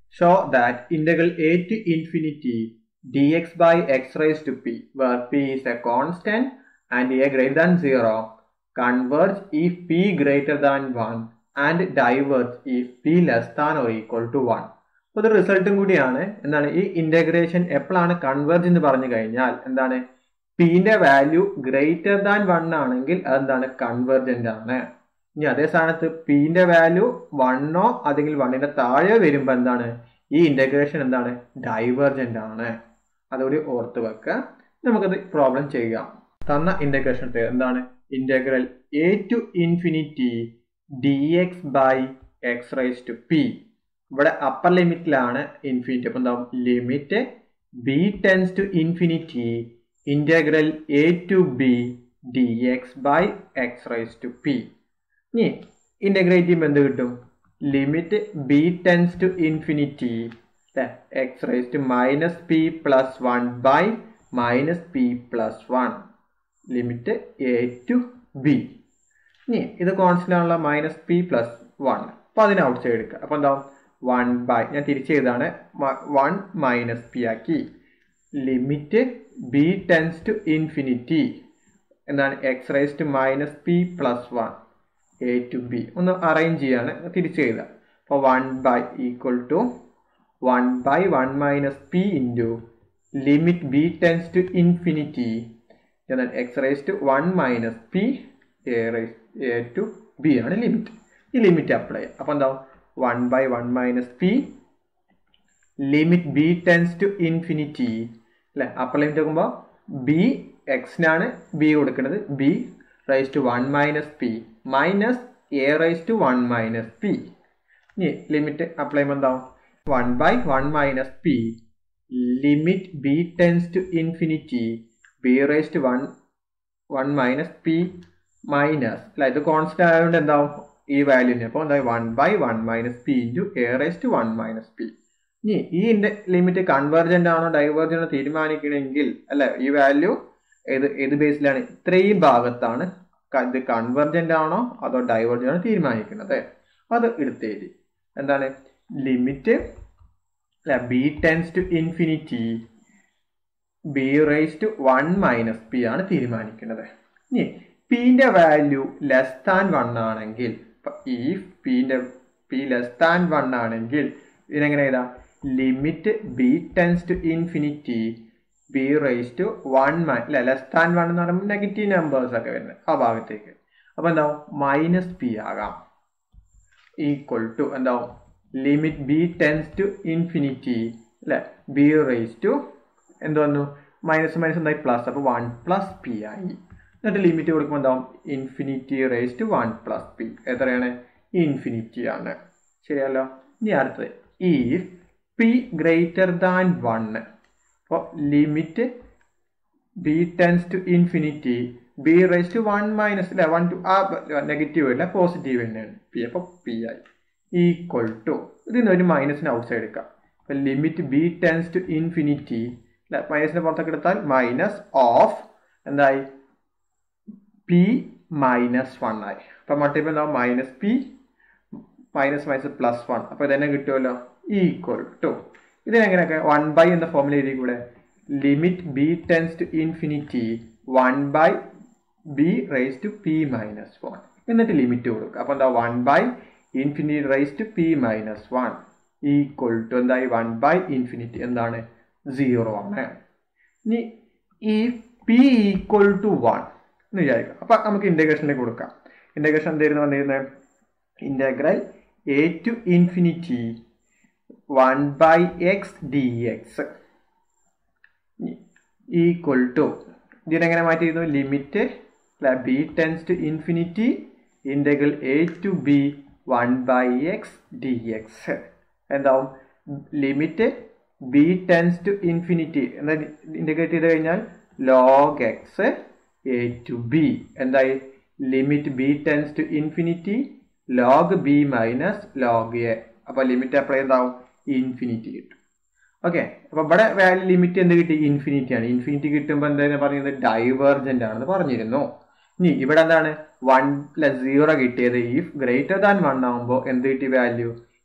show that integral a to infinity dx by x raised to p where p is a constant and a greater than 0 converge if p greater than 1 and diverge if p less than or equal to 1 അപ്പോൾ ഇത് റിസൾട്ടും കൂടിയാണ് എന്താണ് ഈ integration എപ്പോഴാണ് converge എന്ന് പറഞ്ഞു കഴിഞ്ഞാൽ എന്താണ് പിന്റെ വാല്യൂ ഗ്രേറ്റർ ദാൻ വൺ ആണെങ്കിൽ അതെന്താണ് കൺവേർജന്റ് ആണ് ഇനി അതേ സ്ഥാനത്ത് പിന്റെ വാല്യൂ വണ്ണോ അല്ലെങ്കിൽ വണ്ണിന്റെ താഴെ വരുമ്പോൾ എന്താണ് ഈ ഇന്റഗ്രേഷൻ എന്താണ് ഡൈവേർജന്റ് ആണ് അതുകൂടി ഓർത്ത് വെക്കുക നമുക്കത് പ്രോബ്ലം ചെയ്യാം തന്ന ഇന്റഗ്രേഷൻ എന്താണ് integral a to infinity d x by x raise to p ഇവിടെ അപ്പർ ലിമിറ്റിലാണ് ഇൻഫിനിറ്റി അപ്പം എന്താവും limit b tends to infinity integral a to b d x by x raise to p ഇനി integrate ചെയ്യുമ്പോൾ എന്ത് കിട്ടും limit b tends to infinity x raise to minus p plus one by minus p plus one limit a to b ഇനി ഇത് constant ആണുള്ള minus p plus one അപ്പോൾ അതിന് out outside എടുക്കുക അപ്പോൾ എന്താവും വൺ ബൈ ഞാൻ തിരിച്ച് ചെയ്താണ് വൺ മൈനസ് പി ആക്കി limit b tends to infinity എന്താണ് x raise to minus p plus one a to b ഒന്ന് അറേഞ്ച് ചെയ്യാണ് തിരിച്ച് ചെയ്ത അപ്പോൾ one by equal to one by one minus p into limit b tends to infinity എന്നാൽ x raise to one minus p a raise a to b ആണ് limit ഈ limit apply ചെയ്യാം അപ്പോൾ എന്താവും one by one minus p limit b tends to infinity അല്ലെ upper limit നോക്കുമ്പോൾ b എക്സിനാണ് b കൊടുക്കുന്നത് b raise to one minus p minus a raise to one minus p ഇനി ലിമിറ്റ് അപ്ലൈ ചെയ്യുമ്പോൾ എന്താവും one by one minus p limit b tends to infinity b raise to one one minus p minus അല്ല ഇത് constant ആയതുകൊണ്ട് എന്താവും ഈ വാല്യൂന് അപ്പോൾ എന്താ one by one minus p into a raise to one minus p ഇനി ഈ ലിമിറ്റ് കൺവേർജന്റ് ആണോ ഡൈവേർജന്റ് ആണോ തീരുമാനിക്കണമെങ്കിൽ അല്ലെ ഈ വാല്യൂ ഏത് ഏത് ബേസിലാണ് ഇത്രയും ഭാഗത്താണ് ഇത് കൺവേർജന്റ് ആണോ അതോ ഡൈവേർജന്റ് ആണോ തീരുമാനിക്കുന്നത് അത് എടുത്തേരി എന്താണ് ലിമിറ്റ് അല്ല b tends to infinity b raise to one minus p ആണ് തീരുമാനിക്കുന്നത് ഇനി പിന്റെ വാല്യൂ ലെസ് താൻ വൺ ആണെങ്കിൽ ഈ പിന്റെ പി ലെസ് താൻ വൺ ആണെങ്കിൽ ഇതിനെങ്ങനെ എഴുതാം limit b tends to infinity b raise to one മൈ അല്ല ലെസ് താൻ വൺ എന്ന് പറയുമ്പോൾ നെഗറ്റീവ് നമ്പേഴ്സ് ഒക്കെ വരുന്നത് ആ ഭാഗത്തേക്ക് അപ്പോൾ എന്താവും മൈനസ് പി ആകാം ഈക്വൽ ടു എന്താവും limit b tends to infinity അല്ലെ ബി റൈസ് ടു എന്ത് വന്നു മൈനസ് മൈനസ് എന്തായി പ്ലസ് അപ്പോൾ വൺ പ്ലസ് പി ആയി എന്നിട്ട് ലിമിറ്റ് കൊടുക്കുമ്പോൾ എന്താവും infinity raise to one plus p എത്രയാണ് ഇൻഫിനിറ്റി ആണ് ശരിയല്ലോ ഇനി അടുത്തത് if p greater than one അപ്പോൾ limit b tends to infinity b raise to one minus അല്ലെ വൺ ടു ആ നെഗറ്റീവ് അല്ല പോസിറ്റീവ് തന്നെയാണ് പി അപ്പോൾ പി ആയി ഈക്വൽ ടു ഇതിന് ഒരു മൈനസിന് ഔട്ട് സൈഡ് എടുക്കാം അപ്പോൾ limit b tends to infinity അല്ല മൈനസിന് പുറത്തേക്ക് എടുത്താൽ മൈനസ് ഓഫ് എന്തായി പി മൈനസ് വൺ ആയി അപ്പം മൾട്ടിപ്പിൾ എന്താവും minus p minus minus plus one അപ്പോൾ ഇതന്നെ കിട്ടുമല്ലോ ഈക്വൽ ടു ഇതിനെങ്ങനെയൊക്കെ വൺ ബൈ എന്ന ഫോമിൽ എഴുതി കൂടെ limit b tends to infinity one by b raise to p minus one എന്നിട്ട് ലിമിറ്റ് കൊടുക്കുക അപ്പോൾ എന്താ one by infinity raise to p minus one equal to എന്തായി വൺ ബൈ ഇൻഫിനിറ്റി എന്താണ് സീറോ ആണ് ഇനി ഈ പി ഈക്വൽ ടു വൺ എന്ന് വിചാരിക്കുക അപ്പൊ നമുക്ക് ഇന്റഗ്രേഷനിലേക്ക് കൊടുക്കാം ഇന്റഗ്രേഷൻ എന്തായിരുന്നു വന്നിരുന്നത് integral a to infinity one by x d x equal to ഇതിനെങ്ങനെ മാറ്റിയിരുന്നു limit b tends to infinity integral a to b one by x d x എന്താവും limit b tends to infinity എന്താ integrate ചെയ്ത് കഴിഞ്ഞാൽ log x a to b എന്തായി limit b tends to infinity log b minus log a അപ്പൊ limit apply എന്താവും infinity കിട്ടും okay അപ്പൊ ഇവിടെ വാല്യൂ ലിമിറ്റ് എന്ത് കിട്ടി ഇൻഫിനിറ്റി ആണ് ഇൻഫിനിറ്റി കിട്ടുമ്പോൾ എന്താ പറയുന്നത് ഡൈവേർജന്റ് ആണെന്ന് പറഞ്ഞിരുന്നു ഇനി ഇവിടെ എന്താണ് വൺ പ്ലസ് സീറോ കിട്ടിയത് ഇഫ് ഗ്രേറ്റർ ദാൻ വൺ ആകുമ്പോൾ എന്ത് കിട്ടി വാല്യൂ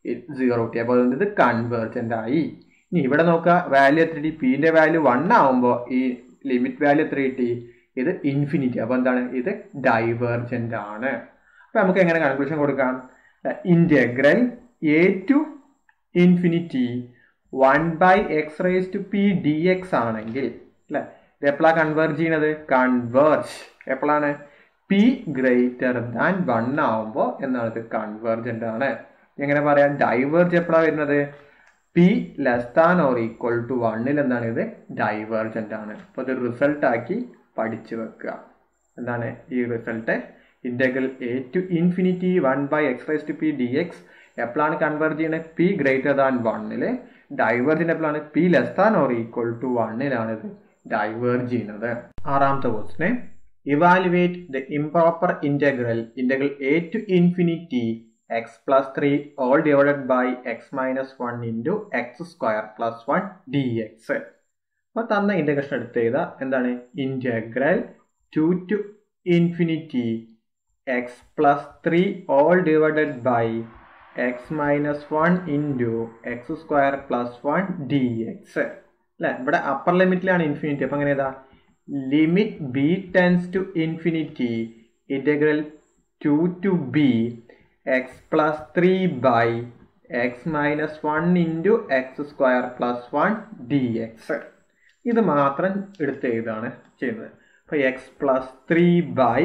സീറോ കിട്ടി അപ്പോൾ അതുകൊണ്ട് ഇത് കൺവേർജൻ്റ് ആയി ഇനി ഇവിടെ നോക്കുക വാല്യൂ എത്ര കിട്ടി പിന്റെ വാല്യൂ വൺ ആവുമ്പോൾ ഈ ലിമിറ്റ് വാല്യൂ എത്ര കിട്ടി ഇത് ഇൻഫിനിറ്റി അപ്പോൾ എന്താണ് ഇത് ഡൈവേർജൻ്റ് ആണ് അപ്പോൾ നമുക്ക് എങ്ങനെ കൺക്ലൂഷൻ കൊടുക്കാം integral a to infinity one by x raise to p d x ആണെങ്കിൽ അല്ലെ ഇത് എപ്പോഴാണ് കൺവേർജ് ചെയ്യണത് കൺവേർജ് എപ്പോഴാണ് പി ഗ്രേറ്റർ ദാൻ വൺ ആവുമ്പോൾ എന്നാണ് ഇത് കൺവേർജൻ്റ് ആണ് എങ്ങനെ പറയാം ഡൈവേർജ് എപ്പോഴാണ് വരുന്നത് p less than or equal to വണ്ണിൽ എന്താണ് ഇത് ഡൈവേർജൻ്റ് ആണ് അപ്പോൾ ഇത് റിസൾട്ട് ആക്കി പഠിച്ചു വെക്കുക എന്താണ് ഈ result integral a to infinity one by x raise to p d x എപ്പോഴാണ് കൺവേർട്ട് ചെയ്യുന്നത് പി ഗ്രേറ്റർ ദാൻ വണ്ണില് ഡൈവേർജിന്റെ എപ്പോഴാണ് p less than or equal to വണ്ണിലാണ് ഇത് ഡൈവേർജ് ചെയ്യുന്നത് ആറാമത്തെ ക്വസ്റ്റിനെ evaluate the improper integral integral a to infinity x plus three all divided by x minus one into x square plus one d x അപ്പോൾ തന്ന integration എടുത്ത് ചെയ്താൽ എന്താണ് integral two to infinity x plus three all divided by x minus one into x square plus one d x അല്ലെ ഇവിടെ upper ലിമിറ്റിലാണ് infinity അപ്പം അങ്ങനെ ഏതാ limit b tends to infinity integral two to b x plus three by x minus one into x square plus one d x ഇത് മാത്രം എടുത്ത് എഴുതാണ് ചെയ്യുന്നത് അപ്പോൾ x plus three by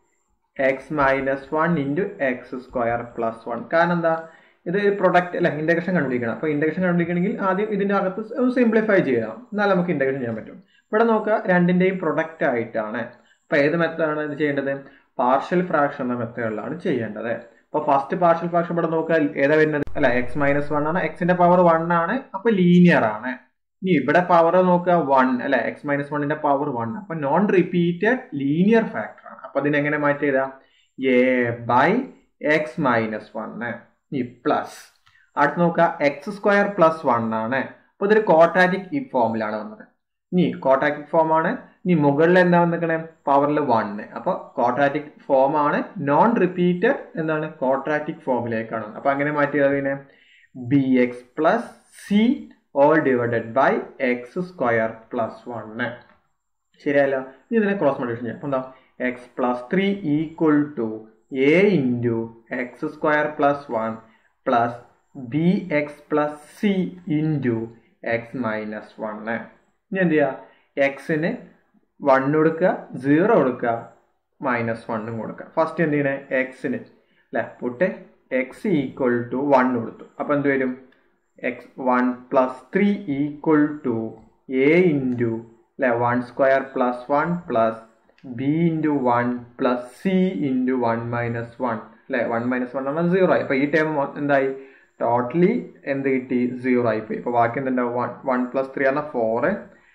x minus one into x square plus one കാരണം എന്താ ഇത് product അല്ല ഇൻറ്റഗ്രേഷൻ കണ്ടുപിടിക്കണം അപ്പോൾ ഇൻറ്റഗ്രേഷൻ കണ്ടുപിടിക്കണമെങ്കിൽ ആദ്യം ഇതിൻ്റെ അകത്ത് സിംപ്ലിഫൈ ചെയ്യണം എന്നാൽ നമുക്ക് ഇൻറ്റഗ്രേഷൻ ചെയ്യാൻ പറ്റും ഇവിടെ നോക്കുക രണ്ടിൻ്റെയും പ്രൊഡക്റ്റ് ആയിട്ടാണ് അപ്പോൾ ഏത് മെത്തേഡാണ് ഇത് ചെയ്യേണ്ടത് പാർഷ്യൽ ഫ്രാക്ഷൻ എന്ന മെത്തേഡിലാണ് ചെയ്യേണ്ടത് അപ്പോൾ ഫസ്റ്റ് പാർഷ്യൽ ഫ്രാക്ഷൻ ഇവിടെ നോക്കുക ഏതാ വരുന്നത് അല്ല എക്സ് മൈനസ് വൺ ആണ് എക്സിന്റെ പവർ വൺ ആണ് അപ്പൊ ലീനിയർ ആണ് ഇനി ഇവിടെ പവർ നോക്കുക വൺ അല്ലെ എക്സ് മൈനസ് വണ്ണിന്റെ പവർ വൺ അപ്പൊ നോൺ റിപ്പീറ്റഡ് ലീനിയർ ഫാക്ടർ ആണ് അപ്പൊ അതിനെങ്ങനെ മാറ്റി എഴുതാം a by x minus one ഈ പ്ലസ് അടുത്ത് നോക്കുക എക്സ് സ്ക്വയർ പ്ലസ് വൺ ആണ് അപ്പൊ ഇതൊരു കോട്ടാറ്റിക് ഈ ഫോമിലാണ് വന്നത് ഇനി കോട്ടാറ്റിക് ഫോം ആണ് ഇനി മുകളിൽ എന്താ വന്നിരിക്കണേ പവറിൽ വണ്ണ് അപ്പൊ കോട്ടാറ്റിക് ഫോം ആണ് നോൺ റിപ്പീറ്റഡ് എന്താണ് കോട്ടാറ്റിക് ഫോമിലേക്കാണ് അപ്പൊ അങ്ങനെ മാറ്റിയത് അതിനെ b x plus c all divided by x square plus one ശരിയല്ല ഇനി ഇതിനെ ക്രോസ് മൾട്ടിപ്ലിക്കേഷൻ ചെയ്യാം അപ്പൊ എന്താ x plus three equal to a into x square plus one plus b x plus c into x minus one ഇനി എന്ത് ചെയ്യുക എക്സിന് വൺ കൊടുക്കുക സീറോ കൊടുക്കുക മൈനസ് വണ്ണും കൊടുക്കുക ഫസ്റ്റ് എന്ത് ചെയ്യണേ എക്സിന് അല്ലെ put x equal to one കൊടുത്തു അപ്പം എന്ത് വരും x one plus three equal to a into അല്ലെ one square plus one plus b into one plus c into one minus one അല്ലെ വൺ മൈനസ് വൺ ആണ് സീറോ ആയി അപ്പൊ ഈ ടൈം എന്തായി ടോട്ടലി എന്ത് കിട്ടി സീറോ ആയിപ്പോയി ഇപ്പൊ ബാക്കി എന്തുണ്ടാവും വൺ വൺ പ്ലസ് ത്രീ ആണ് four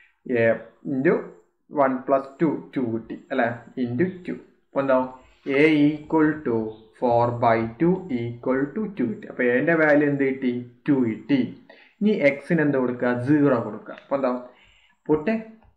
into one plus two two കിട്ടി അല്ലെ ഇൻറ്റു ടു അപ്പൊ എന്താവും a equal to four by two equal to two കിട്ടി അപ്പൊ എന്റെ വാല്യൂ എന്ത് കിട്ടി ടു കിട്ടി ഇനി എക്സിന് എന്ത് കൊടുക്കുക സീറോ കൊടുക്കുക അപ്പൊ എന്താവും put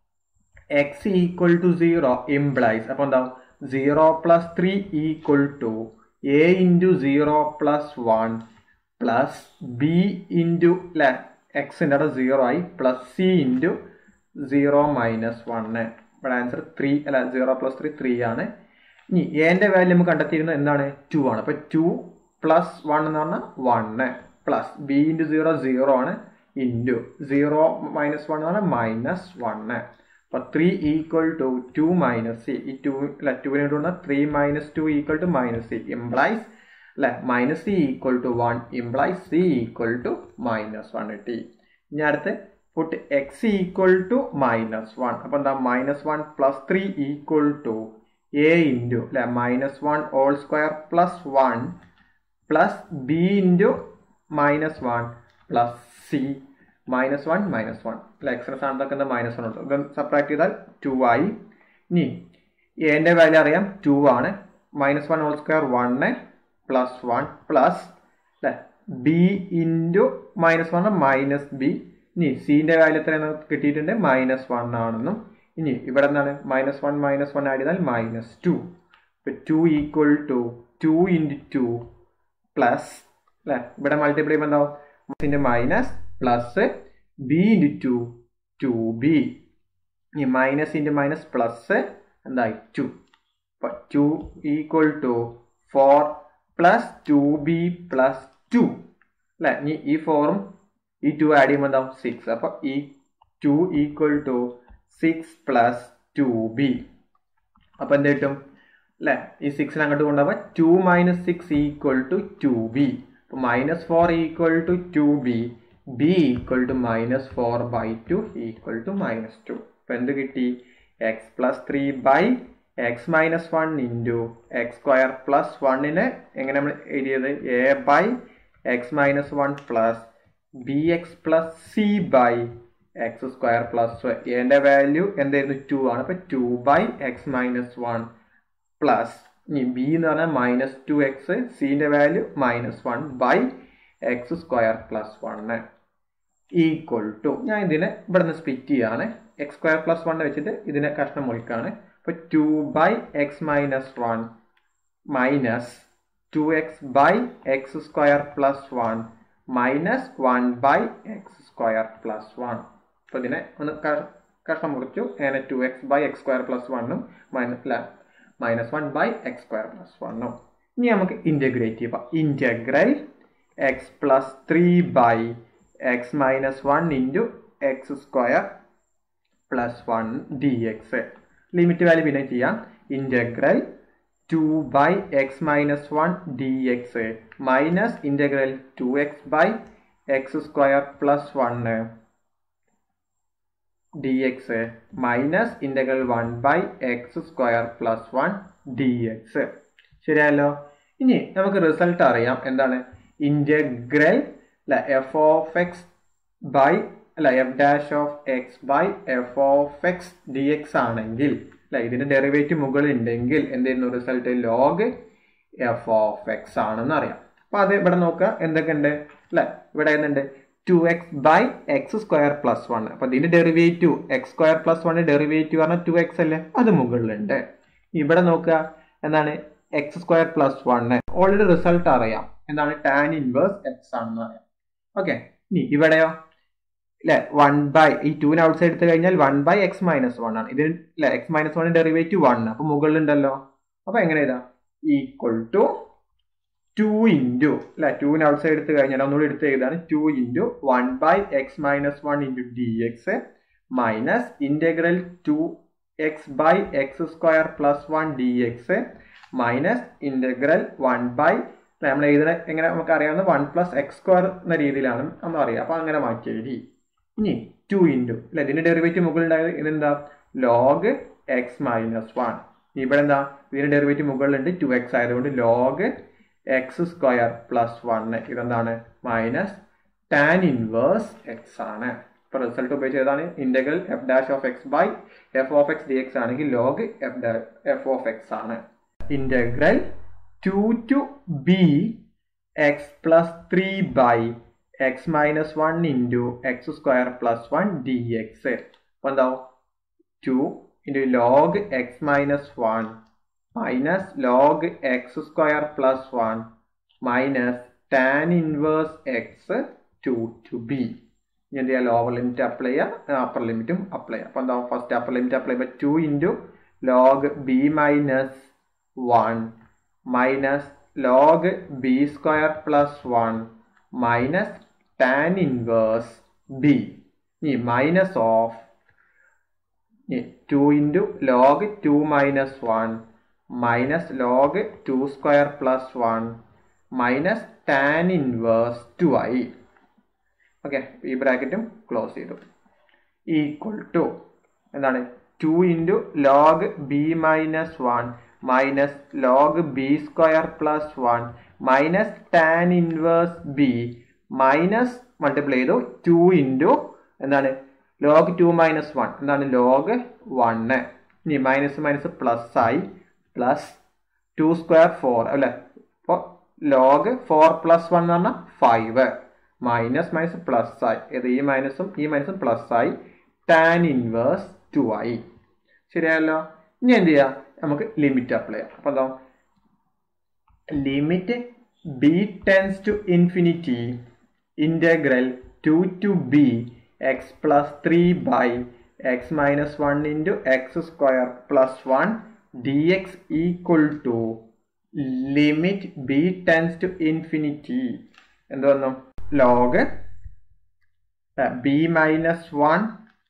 x equal to zero implies അപ്പൊ എന്താവും zero plus three equal to a into zero plus one plus b into അല്ലെ എക്സിൻ്റെ അവിടെ സീറോ ആയി plus c into zero minus one ഇവിടെ ആൻസർ ത്രീ അല്ല സീറോ പ്ലസ് ത്രീ ത്രീ ആണ് ഇനി എൻ്റെ വാല്യൂ നമുക്ക് കണ്ടെത്തിയിരുന്നത് എന്താണ് ടു ആണ് അപ്പൊ ടു പ്ലസ് വൺ എന്ന് പറഞ്ഞാൽ one plus b into zero zero ആണ് ഇൻറ്റു സീറോ മൈനസ് വൺ എന്ന് പറഞ്ഞാൽ മൈനസ് വണ് അപ്പൊ three equal to two minus c ഈ ടു അല്ല ടുവിനെ പറഞ്ഞാൽ three minus two equal to minus c implies അല്ലെ minus c equal to one implies c equal to minus one കിട്ടി ഇനി അടുത്ത് put x equal to minus one അപ്പൊ എന്താ minus one plus three equal to a into അല്ലെ minus one whole square plus one plus b into minus one plus c minus one minus one അല്ലെ എക്സിന്റെ സ്ഥാനത്തൊക്കെ എന്താ minus one ഉണ്ട് ഇത് subtract ചെയ്താൽ to ആയി ഇനി എൻ്റെ വാല്യൂ അറിയാം ടു ആണ് minus one whole square one plus one plus അല്ലെ b into minus one minus b ഇനി സിന്റെ വാല്യൂ എത്രയാണ് കിട്ടിയിട്ടുണ്ട് മൈനസ് വൺ ആണെന്നും ഇനി ഇവിടെ എന്താണ് minus one minus one add ചെയ്താൽ മൈനസ് ടു ഇപ്പൊ two equal to two into two plus അല്ലെ ഇവിടെ മൾട്ടിപ്ലൈ ചെയ്യുമ്പോൾ എന്താവും into minus plus b into two to b ഈ മൈനസ് ഇൻറ്റു മൈനസ് പ്ലസ് എന്തായി ടു അപ്പൊ two equal to four plus two b plus two അല്ലെ ഇനി ഈ ഫോറും ഈ ടു ആഡ് ചെയ്യുമ്പോൾ എന്താവും സിക്സ് അപ്പൊ ഈ two equal to six plus two b അപ്പൊ എന്ത് കിട്ടും അല്ലെ ഈ സിക്സിന് അങ്ങോട്ട് കൊണ്ടുപോകുമ്പോൾ two minus six equal to to b അപ്പൊ minus four equal to to b b equal to minus four by two equal to minus two അപ്പൊ എന്ത് കിട്ടി x plus three by x minus one into x square plus വണ്ണിന് എങ്ങനെ നമ്മൾ എഴുതിയത് a by x minus one plus b x plus c by x square plus എൻ്റെ value എന്തായിരുന്നു two ആണ് അപ്പൊ two by x minus one plus ഇനി b എന്ന് പറഞ്ഞാൽ മൈനസ് ടു എക്സ് സിന്റെ value minus one by x square plus one equal to ഞാൻ ഇതിനെ ഇവിടെ നിന്ന് സ്പ്ലിറ്റ് ചെയ്യാണ് എക്സ് സ്ക്വയർ പ്ലസ് വൺ വെച്ചിട്ട് ഇതിനെ കഷ്ണം മുറിക്കാണ് അപ്പൊ two by x minus one minus two x by x square plus one minus one by x square plus one അപ്പൊ ഇതിനെ ഒന്ന് കഷ്ണം മുറിച്ചു അങ്ങനെ two x by x square plus വണ്ണും minus minus one by x square plus വണ്ണും ഇനി നമുക്ക് ഇന്റഗ്രേറ്റ് ചെയ്യാം integral x plus three by x minus one into x square plus one d x limit value പിന്നെ ചെയ്യാം integral to by x minus one d x minus integral two x by x square plus one d x minus integral one by x square plus one d x ശരിയല്ലോ ഇനി നമുക്ക് result അറിയാം എന്താണ് integral f of x by അല്ല f dash of x by f of x d x ആണെങ്കിൽ അല്ല ഇതിന്റെ derivative മുകളിൽ ഉണ്ടെങ്കിൽ എന്തായിരുന്നു result log f of x ആണെന്ന് അറിയാം അപ്പൊ അത് ഇവിടെ നോക്കുക എന്തൊക്കെയുണ്ട് അല്ലെ ഇവിടെ എന്തുണ്ട് two x by x square plus one അപ്പൊ ഇതിന്റെ derivative x square plus one derivative പറഞ്ഞാൽ ടു എക്സ് അല്ലേ അത് മുകളിലുണ്ട് ഇവിടെ നോക്കുക എന്താണ് x square plus one already result അറിയാം എന്താണ് ടാൻ ഇൻവേഴ്സ് എക്സ് ആണെന്ന് അറിയാം ഓക്കെ ഇനി ഇവിടെയോ അല്ലെ വൺ ബൈ ഈ ടൂവിന് ഔട്ട് സൈഡ് എടുത്തു കഴിഞ്ഞാൽ one by x minus one ആണ് ഇതിന് അല്ലെ x minus one derivative one അപ്പൊ മുകളിലുണ്ടല്ലോ അപ്പൊ എങ്ങനെ എഴുതാം ഈക്വൽ ടു ടു ഇൻറ്റു അല്ലെ ടൂവിന് ഔട്ട് സൈഡ് എടുത്തു കഴിഞ്ഞാൽ ഒന്നുകൂടി എടുത്ത് എഴുതാണ് two into one by x minus one into d x minus integral two x by x square plus one d x minus integral one by നമ്മൾ എഴുതുന്ന എങ്ങനെ നമുക്ക് അറിയാവുന്ന വൺ പ്ലസ് എക്സ് സ്ക്വയർ എന്ന രീതിയിലാണ് നമ്മൾ അറിയാം അപ്പൊ അങ്ങനെ മാറ്റി എഴുതി ഇനി ടു ഇൻറ്റു അല്ലെ ഇതിന്റെ ഡെറിവേറ്റീവ് മുകളിലുണ്ടായത് ഇതെന്താ ലോഗ് എക്സ് മൈനസ് വൺ ഇവിടെ എന്താ ഇതിന്റെ ഡെറിവേറ്റീവ് മുകളിലുണ്ട് ടു എക്സ് ആയതുകൊണ്ട് log x square plus one ഇതെന്താണ് മൈനസ് ടാൻ ഇൻവേഴ്സ് എക്സ് ആണ് ഇപ്പൊ റിസൾട്ട് ഉപയോഗിച്ച് ഏതാണ് integral f dash of x by f of x d x ആണെങ്കിൽ log f f of x ആണ് integral two to b x plus three by x minus one into x square plus one d x അപ്പൊ എന്താവും two into log x minus one minus log x square plus one minus tan inverse x two to b ഇനി എന്ത് ചെയ്യാം lower limit apply ചെയ്യുക upper ലിമിറ്റും apply ചെയ്യുക അപ്പൊ എന്താവും ഫസ്റ്റ് അപ്പർ ലിമിറ്റ് അപ്ലൈ ചെയ്യുമ്പോൾ two into log b minus one minus log b square plus one minus tan inverse b ഇനി minus of two into log two minus one minus log two square plus one minus tan inverse two ആയി okay ഈ ബ്രാക്കറ്റും close ചെയ്തു equal to എന്താണ് two into log b minus one minus log b square plus one minus tan inverse b minus multiply ചെയ്തു two into എന്താണ് log two minus one എന്താണ് log one ഇനി minus minus plus ആയി plus two square four അല്ലെ അപ്പോൾ log four plus one എന്ന് പറഞ്ഞാൽ five minus minus plus ആയി ഇത് ഈ മൈനസും ഈ മൈനസും പ്ലസ് ആയി ടാൻ ഇൻവേഴ്സ് ടു ആയി ശരിയായല്ലോ ഇനി എന്ത് ചെയ്യാം നമുക്ക് ലിമിറ്റ് അപ്ലൈ ചെയ്യാം അപ്പൊ എന്താ limit b tends to infinity integral two to b x plus three by x minus one into x square plus one d x equal to limit b tends to infinity എന്ത് വന്നു log b minus one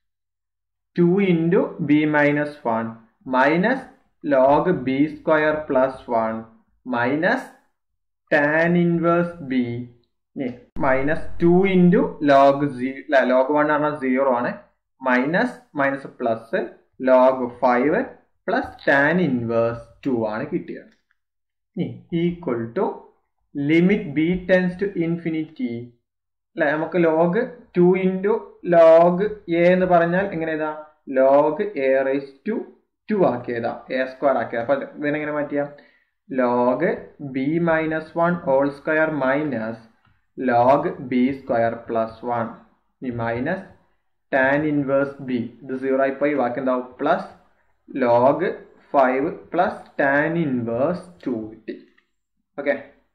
two into b minus one minus log b square plus one minus tan inverse b minus two into log c log one പറഞ്ഞാൽ zero ആണ് minus minus plus log five plus tan inverse two ആണ് കിട്ടിയത് equal to limit b tends to infinity അല്ലെ നമുക്ക് log two into log a എന്ന് പറഞ്ഞാൽ എങ്ങനെ എഴുതാം log a raise to two ആക്കിയതാ എ സ്ക്വയർ ആക്കിയത് അപ്പൊ ഇതിനെങ്ങനെ മാറ്റിയാം log b minus one whole square minus log b square plus one ഈ മൈനസ് ടാൻ ഇൻവേഴ്സ് ബി ഇത് സീറോ ആയി പോയി ബാക്കി എന്താവും plus log five plus tan inverse two കിട്ടി okay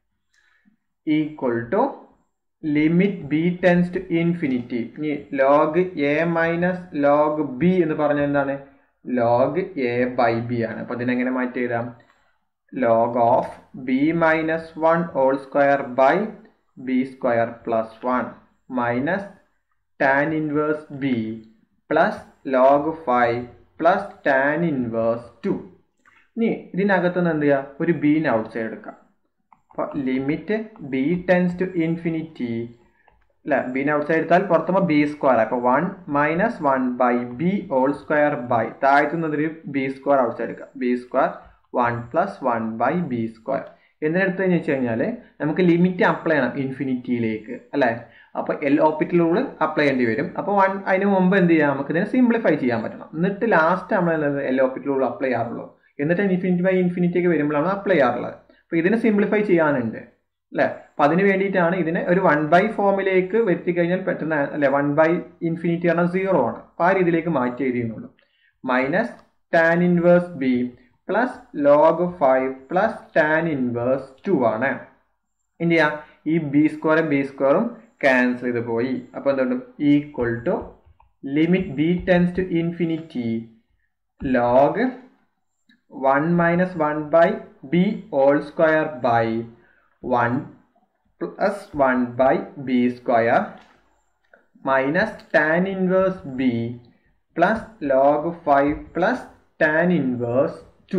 equal to limit b tends to infinity ഇനി log a minus log b എന്ന് പറഞ്ഞാൽ എന്താണ് ലോഗ് എ ബൈ ബി ആണ് അപ്പൊ ഇതിനെങ്ങനെ മാറ്റി എഴുതാം log of b minus one whole square by b square plus one minus tan inverse b plus log five plus tan inverse two ഇനി ഇതിനകത്തുനിന്ന് എന്ത് ചെയ്യുക ഒരു ബീന് ഔട്ട് സൈഡ് എടുക്കാം അപ്പോൾ limit b tends to infinity അല്ല ബീന് outside എടുത്താൽ പുറത്തുമ്പോൾ ബി സ്ക്വയർ അപ്പോൾ one minus one by b whole square by താഴ്ത്തുന്നതിൽ ബി സ്ക്വയർ ഔട്ട് സൈഡ് എടുക്കാം b square one plus one by b square എന്തിനെടുത്തെന്ന് വെച്ച് കഴിഞ്ഞാൽ നമുക്ക് ലിമിറ്റ് അപ്ലൈ ചെയ്യണം ഇൻഫിനിറ്റിയിലേക്ക് അല്ലേ അപ്പോൾ എൽ ഓപ്പിറ്റൽ റൂൾ അപ്ലൈ ചെയ്യേണ്ടി വരും അപ്പോൾ വൺ അതിന് മുമ്പ് എന്ത് ചെയ്യാം നമുക്ക് ഇതിനെ സിംപ്ലിഫൈ ചെയ്യാൻ പറ്റണം എന്നിട്ട് ലാസ്റ്റ് നമ്മൾ എൽ ഓപ്പിറ്റൽ റൂൾ അപ്ലൈ ചെയ്യാറുള്ളൂ എന്നിട്ട് ഇൻഫിനിറ്റി ബൈ ഇൻഫിനിറ്റി ഒക്കെ വരുമ്പോഴാണ് അപ്ലൈ ചെയ്യാറുള്ളത് അപ്പോൾ ഇതിനെ സിംപ്ലിഫൈ ചെയ്യാനുണ്ട് അല്ലേ അപ്പം അതിന് വേണ്ടിയിട്ടാണ് ഇതിനെ ഒരു വൺ ബൈ ഫോമിലേക്ക് വരുത്തി കഴിഞ്ഞാൽ പെട്ടെന്ന് അല്ലെ വൺ ബൈ ഇൻഫിനിറ്റി പറഞ്ഞാൽ സീറോ ആണ് അപ്പോൾ ആ രീതിയിലേക്ക് മാറ്റി എഴുതിയുള്ളൂ minus tan inverse b plus log five plus tan inverse two ആണ് എന്ത് ചെയ്യാം ഈ ബി സ്ക്വയറും ബി സ്ക്വയറും ക്യാൻസൽ ചെയ്ത് പോയി അപ്പോൾ എന്തുകൊണ്ടും equal to limit b tends to infinity log one minus one by b whole square by one plus one by b square minus tan inverse b plus log five plus tan inverse two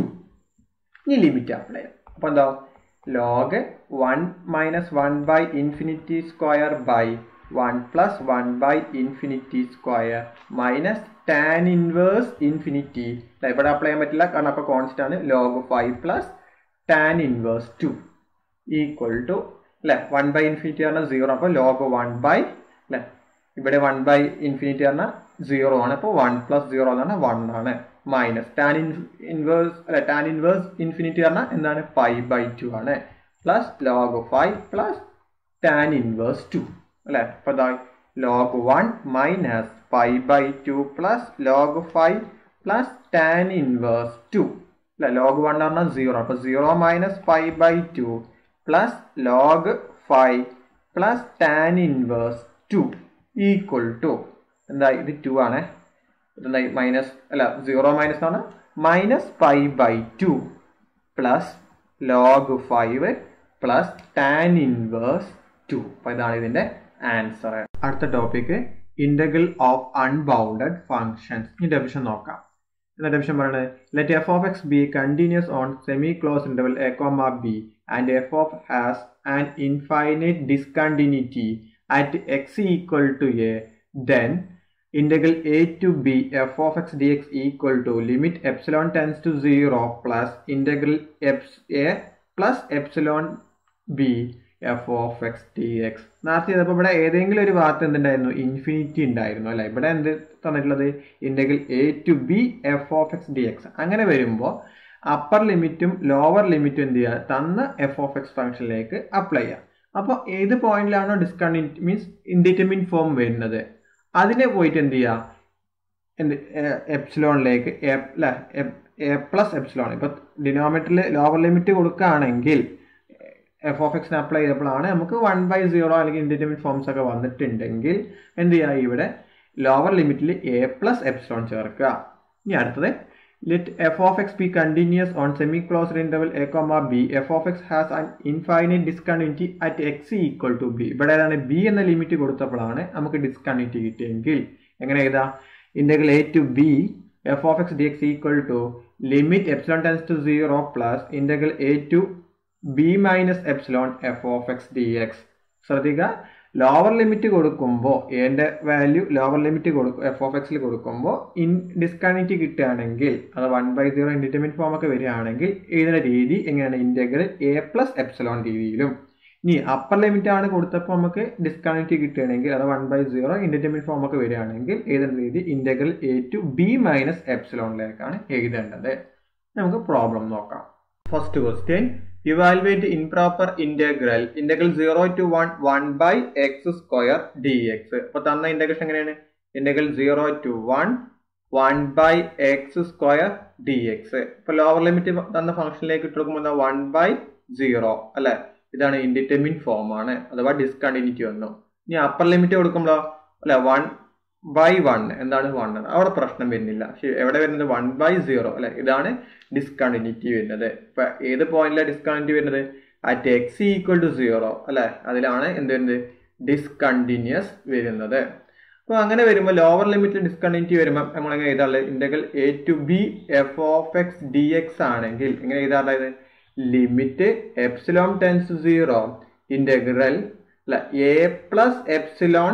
ഇനി limit apply ചെയ്യാം അപ്പോൾ എന്താ log one minus one by infinity square by one plus one by infinity square minus tan inverse infinity ഇവിടെ apply ചെയ്യാൻ പറ്റില്ല കാരണം അപ്പോൾ constant ആണ് log five plus tan inverse two equal to അല്ലെ വൺ ബൈ ഇൻഫിനിറ്റി പറഞ്ഞാൽ zero അപ്പോൾ log one by അല്ലെ ഇവിടെ വൺ ബൈ ഇൻഫിനിറ്റി പറഞ്ഞാൽ സീറോ ആണ് അപ്പോൾ വൺ പ്ലസ് സീറോ എന്ന് പറഞ്ഞാൽ വൺ ആണ് മൈനസ് ടാൻ ഇൻ ഇൻവേഴ്സ് അല്ലെ ടാൻ ഇൻവേഴ്സ് ഇൻഫിനിറ്റി പറഞ്ഞാൽ എന്താണ് ഫൈവ് ബൈ ടു ആണ് plus log five plus tan inverse two അല്ലെ അപ്പോൾ ഇതാ log one minus five by two plus log five plus tan inverse two അല്ലെ log one പറഞ്ഞാൽ zero അപ്പോൾ zero minus five by two plus log five plus tan inverse two equal to എന്താ ഇത് two ആണ് ഇതെന്തായി minus അല്ല zero minus ആണ് minus five by two plus log five plus tan inverse two അപ്പോൾ ഇതാണ് ഇതിൻ്റെ ആൻസർ അടുത്ത topic integral of unbounded functions ഈ ഡെഫിഷൻ നോക്കാം എന്താ ഡെഫിഷൻ പറയുന്നത് let f of x be continuous on semi close interval a comma B and f of has an infinite discontinuity at x equal to a then integral a to b f of x dx equal to limit epsilon tends to 0 plus integral eps- a plus epsilon b f of x d x നേരത്തെ ചെയ്തപ്പോൾ ഇവിടെ ഏതെങ്കിലും ഒരു ഭാഗത്ത് എന്തുണ്ടായിരുന്നു infinity ഉണ്ടായിരുന്നു അല്ലെ ഇവിടെ എന്ത് തന്നിട്ടുള്ളത് integral a to b f of x d x അങ്ങനെ വരുമ്പോൾ അപ്പർ ലിമിറ്റും ലോവർ ലിമിറ്റും എന്ത് ചെയ്യുക തന്ന എഫ് ഓഫ് എക്സ് ഫംഗ്ഷനിലേക്ക് അപ്ലൈ ചെയ്യാം അപ്പോൾ ഏത് പോയിന്റിലാണോ ഡിസ്കണ്ടിന്യൂ മീൻസ് ഇൻഡിറ്റർമിൻ ഫോം വരുന്നത് അതിനെ പോയിട്ട് എന്ത് ചെയ്യുക എന്ത് എപ്സിലോണിലേക്ക് എ പ്ലസ് എപ്സിലോൺ ഇപ്പം ഡിനോമിനേറ്ററിൽ ലോവർ ലിമിറ്റ് കൊടുക്കുകയാണെങ്കിൽ എഫ് ഓഫ് എക്സിന് അപ്ലൈ ചെയ്തപ്പോഴാണ് നമുക്ക് വൺ ബൈ സീറോ അല്ലെങ്കിൽ ഇൻഡിറ്റർമിനറ്റ് ഫോംസ് ഒക്കെ വന്നിട്ടുണ്ടെങ്കിൽ എന്ത് ചെയ്യുക ഇവിടെ ലോവർ ലിമിറ്റിൽ എ പ്ലസ് എപ്സിലോൺ ചേർക്കുക ഇനി അടുത്തത് let f of x be continuous on semi closed interval a comma b f of x has an infinite discontinuity at x equal to b ഇവിടെ ഏതാണ് ബി എന്ന ലിമിറ്റ് കൊടുത്തപ്പോഴാണ് നമുക്ക് discontinuity കിട്ടിയെങ്കിൽ എങ്ങനെ എഴുതാ integral a to b f of x d x equal to limit epsilon tends to zero plus integral a to b minus epsilon f of x d x ശ്രദ്ധിക്കുക lower limit കൊടുക്കുമ്പോൾ എൻ്റെ value lower limit കൊടുക്കും f of എക്സിൽ കൊടുക്കുമ്പോൾ in discontinuity കിട്ടുകയാണെങ്കിൽ അത് one by zero indeterminate form ഒക്കെ വരികയാണെങ്കിൽ എഴുതുന്ന രീതി എങ്ങനെയാണ് ഇന്റഗ്രൽ എ പ്ലസ് എപ്സിലോൺ രീതിയിലും ഇനി അപ്പർ ലിമിറ്റ് ആണ് കൊടുത്തപ്പോൾ നമുക്ക് ഡിസ്കണ്ടിന്യൂറ്റി കിട്ടുകയാണെങ്കിൽ അത് one by zero indeterminate form ഒക്കെ വരികയാണെങ്കിൽ എഴുതുന്ന രീതി integral a to b minus എപ്സിലോണിലേക്കാണ് എഴുതേണ്ടത് നമുക്ക് പ്രോബ്ലം നോക്കാം first question evaluate improper integral integral zero to one one by x square d x അപ്പൊ തന്ന ഇന്റഗ്രേഷൻ എങ്ങനെയാണ് integral zero to one one by x square d x ഇപ്പൊ lower limit തന്ന ഫംഗ്ഷനിലേക്ക് ഇട്ട് കൊടുക്കുമ്പോൾ വൺ ബൈ സീറോ അല്ലെ ഇതാണ് ഇൻഡിറ്റർമിൻ ഫോം ആണ് അഥവാ ഡിസ്കണ്ടിന്യൂറ്റി വന്നു ഇനി അപ്പർ ലിമിറ്റ് കൊടുക്കുമ്പോഴോ അല്ലെ വൺ ബൈ വൺ എന്താണ് വൺ അവിടെ പ്രശ്നം വരുന്നില്ല എവിടെ വരുന്നത് വൺ ബൈ സീറോ അല്ലെ ഇതാണ് ഡിസ്കണ്ടിന്യൂറ്റി വരുന്നത് ഇപ്പൊ ഏത് പോയിന്റിലാണ് ഡിസ്കണ്ടിന്യൂറ്റി വരുന്നത് at x equal to zero അല്ലെ അതിലാണ് എന്ത് വരുന്നത് ഡിസ്കണ്ടിന്യൂസ് വരുന്നത് അപ്പൊ അങ്ങനെ വരുമ്പോൾ ലോവർ ലിമിറ്റിൽ ഡിസ്കണ്ടിന്യൂറ്റി വരുമ്പോൾ നമ്മൾ എങ്ങനെ എഴുതാറുള്ളത് integral a to b f of x d x ആണെങ്കിൽ എങ്ങനെ എഴുതാറുള്ളത് limit epsilon tends zero integral അല്ല a plus epsilon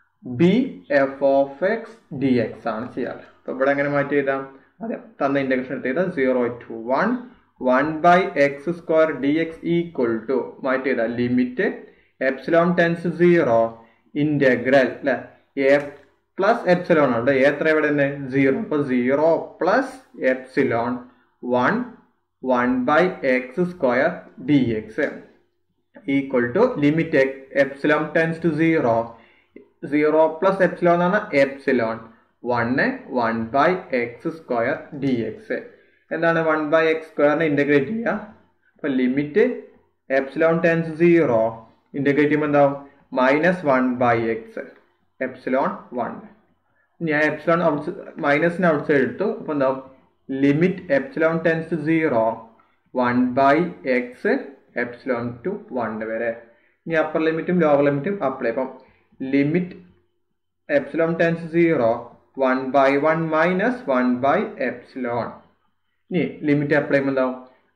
b f of x d x ആണ് ചെയ്യാറ് അപ്പൊ ഇവിടെ എങ്ങനെ മാറ്റി എഴുതാം അതെ തന്ന ഇന്റഗ്രേഷൻ എടുത്ത് എഴുതാം zero to one one by x square d x equal to മാറ്റി എഴുതാം limit epsilon tends zero integral അല്ലെ എ പ്ലസ് എപ്സിലോൺ ഉണ്ട് എത്ര ഇവിടെ തന്നെ സീറോ അപ്പൊ zero plus epsilon one one by x square d x equal to limit epsilon tends to zero zero plus epsilon ആണ് epsilon one one by x square d x എന്താണ് one by x സ്ക്വയറിനെ integrate ചെയ്യുക അപ്പൊ limit epsilon tends zero integrate ചെയ്യുമ്പോൾ എന്താവും minus one by x epsilon one ഞാൻ epsilon out മൈനസിന് outside എടുത്തു അപ്പൊ എന്താവും limit epsilon tends zero one by x epsilon to one വരെ ഇനി അപ്പർ ലിമിറ്റും ലോവർ ലിമിറ്റും അപ്ലൈ അപ്പം limit epsilon tends zero one by one minus one by epsilon ഇനി ലിമിറ്റ് അപ്ലൈ ചെയ്യുമ്പോൾ എന്താവും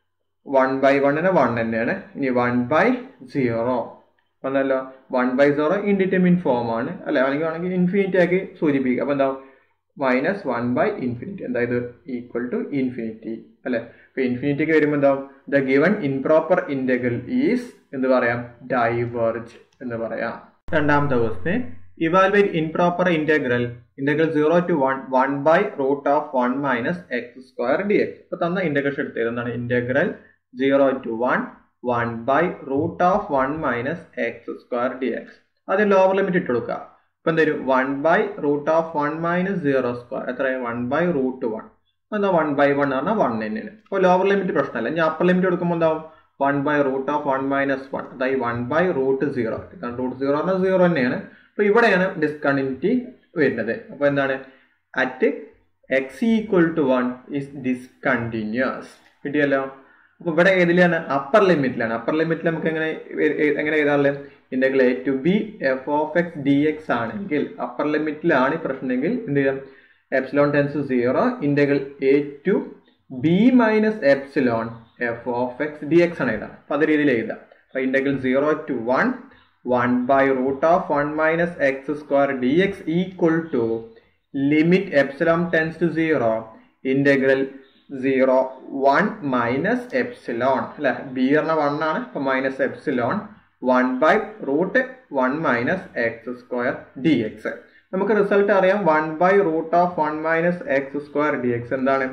വൺ ബൈ വണ്ണിന് വൺ തന്നെയാണ് ഇനി വൺ ബൈ സീറോ വന്നല്ലോ one by zero indeterminate form ആണ് അല്ലെ അല്ലെങ്കിൽ ആണെങ്കിൽ ഇൻഫിനിറ്റി ആക്കി സൂചിപ്പിക്കുക അപ്പൊ എന്താവും മൈനസ് വൺ ബൈ ഇൻഫിനിറ്റി അതായത് ഈക്വൽ ടു ഇൻഫിനിറ്റി അല്ലെ അപ്പൊ ഇൻഫിനിറ്റിക്ക് വരുമ്പോൾ എന്താവും the given improper integral is എന്ന് പറയാം ഡൈവേർജ് എന്ന് പറയാം രണ്ടാമത്തെ ക്വസ്റ്റിന് evaluate improper integral integral zero to one one by root of one minus x square d x ഇപ്പൊ തന്ന ഇന്റഗ്രേഷൻ എടുത്തത് എന്താണ് integral zero to one one by root of one minus x square d X അത് lower limit ഇട്ട് കൊടുക്കുക ഇപ്പൊ എന്തായാലും one by root of one minus zero square എത്ര വൺ ബൈ റൂട്ട് വൺ എന്താ വൺ ബൈ വൺ എന്ന് പറഞ്ഞാൽ one തന്നെയാണ് അപ്പോൾ ലോവർ ലിമിറ്റ് പ്രശ്നമല്ല ഞാൻ അപ്പർ ലിമിറ്റ് എടുക്കുമ്പോൾ എന്താവും one by root of one minus one അതായത് വൺ ബൈ റൂട്ട് സീറോ കാരണം റൂട്ട് സീറോ പറഞ്ഞാൽ സീറോ തന്നെയാണ് അപ്പോൾ ഇവിടെയാണ് ഡിസ്കണ്ടിന്യൂറ്റി വരുന്നത് അപ്പോൾ എന്താണ് at x equal to one is discontinuous കിട്ടിയല്ലോ അപ്പോൾ ഇവിടെ ഏതിലാണ് അപ്പർ ലിമിറ്റിലാണ് അപ്പർ ലിമിറ്റിൽ നമുക്ക് എങ്ങനെ എങ്ങനെ എഴുതാറുള്ളത് integral a to b f of x d x ആണെങ്കിൽ അപ്പർ ലിമിറ്റിലാണ് ഈ പ്രശ്നമെങ്കിൽ എന്ത് ചെയ്യാം epsilon tends zero integral a to b minus epsilon f of x d x ആണ് എഴുതാം അപ്പൊ അത് രീതിയിൽ എഴുതാം അപ്പൊ integral zero to one one by root of one minus x square d x equal to limit epsilon tends to zero integral zero one minus epsilon അല്ലെ B പറഞ്ഞ one ആണ് അപ്പൊ minus epsilon one by root one minus x square d x നമുക്ക് result അറിയാം one by root of one minus x square d x എന്താണ്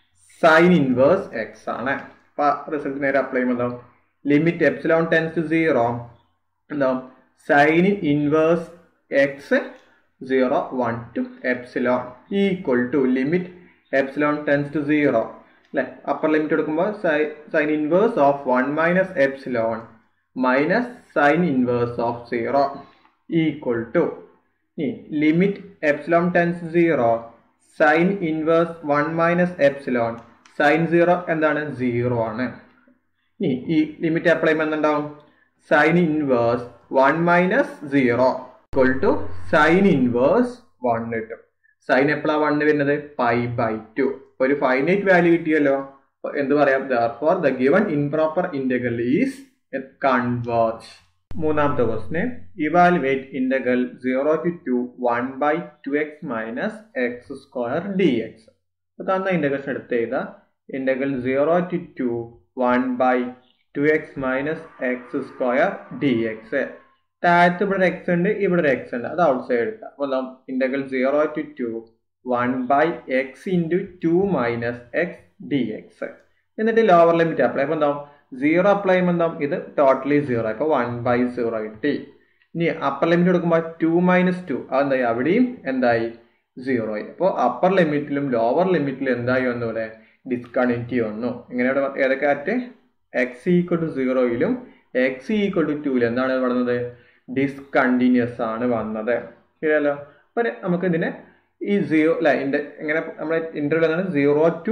sine inverse x ആണ് അപ്പൊ result നേരെ അപ്ലൈ ചെയ്യുമ്പോൾ limit epsilon tends to zero എന്താവും sine inverse x zero one to epsilon equal to limit epsilon tends to zero അല്ലെ upper limit എടുക്കുമ്പോൾ sine inverse of one minus epsilon minus sign inverse of zero equal to ഇനി limit epsilon tends zero sine inverse one minus epsilon sine zero എന്താണ് zero ആണ് ഇനി ഈ limit apply ചെയ്യുമ്പോൾ sine inverse one minus zero equal to sine inverse one കിട്ടും sine എപ്പോഴാണ് one വരുന്നത് pi by two ഒരു ഫൈനൈറ്റ് വാല്യൂ കിട്ടിയല്ലോ അപ്പൊ എന്ത് പറയാം for the given improper integral is converge മൂന്നാമത്തെ ക്വസ്റ്റിന് evaluate integral zero to two one by two x minus x square d x തന്ന ഇന്റഗ്രേഷൻ എടുത്ത് ചെയ്ത integral zero to two one by two x minus x square d x താഴത്ത് ഇവിടെ X ഉണ്ട് ഇവിടെ ഒരു എക്സ് ഉണ്ട് അത് ഔട്ട് സൈഡ് എടുക്കാം അപ്പോൾ integral zero to two one by x into two minus x d x എന്നിട്ട് ലോവർ ലിമിറ്റ് അപ്ലൈ അപ്പോൾ എന്താവും സീറോ അപ്ലൈ ചെയ്യുമ്പോൾ എന്താവും ഇത് ടോട്ടലി സീറോ ഇപ്പോൾ വൺ ബൈ സീറോ കിട്ടി ഇനി അപ്പർ ലിമിറ്റ് കൊടുക്കുമ്പോൾ ടു മൈനസ് ടു അതെന്തായി അവിടെയും എന്തായി സീറോ ആയി അപ്പോൾ അപ്പർ ലിമിറ്റിലും ലോവർ ലിമിറ്റിലും എന്തായി വന്നു ഇവിടെ ഡിസ്കണ്ടിന്യൂറ്റി വന്നു ഇങ്ങനെ ഇവിടെ ഏതൊക്കെ ആറ്റ് എക്സ് ഈക്വൽ ടു സീറോയിലും എക്സ് ഈക്വൽ ടു ടൂയിലും എന്താണ് പറയുന്നത് ഡിസ്കണ്ടിന്യൂസ് ആണ് വന്നത് ശരിയല്ലോ അപ്പൊ നമുക്ക് ഇതിനെ ഈ സീറോ അല്ല ഇന്റെ എങ്ങനെ നമ്മുടെ ഇന്റർവ്യൂ എന്താണ് സീറോ ടു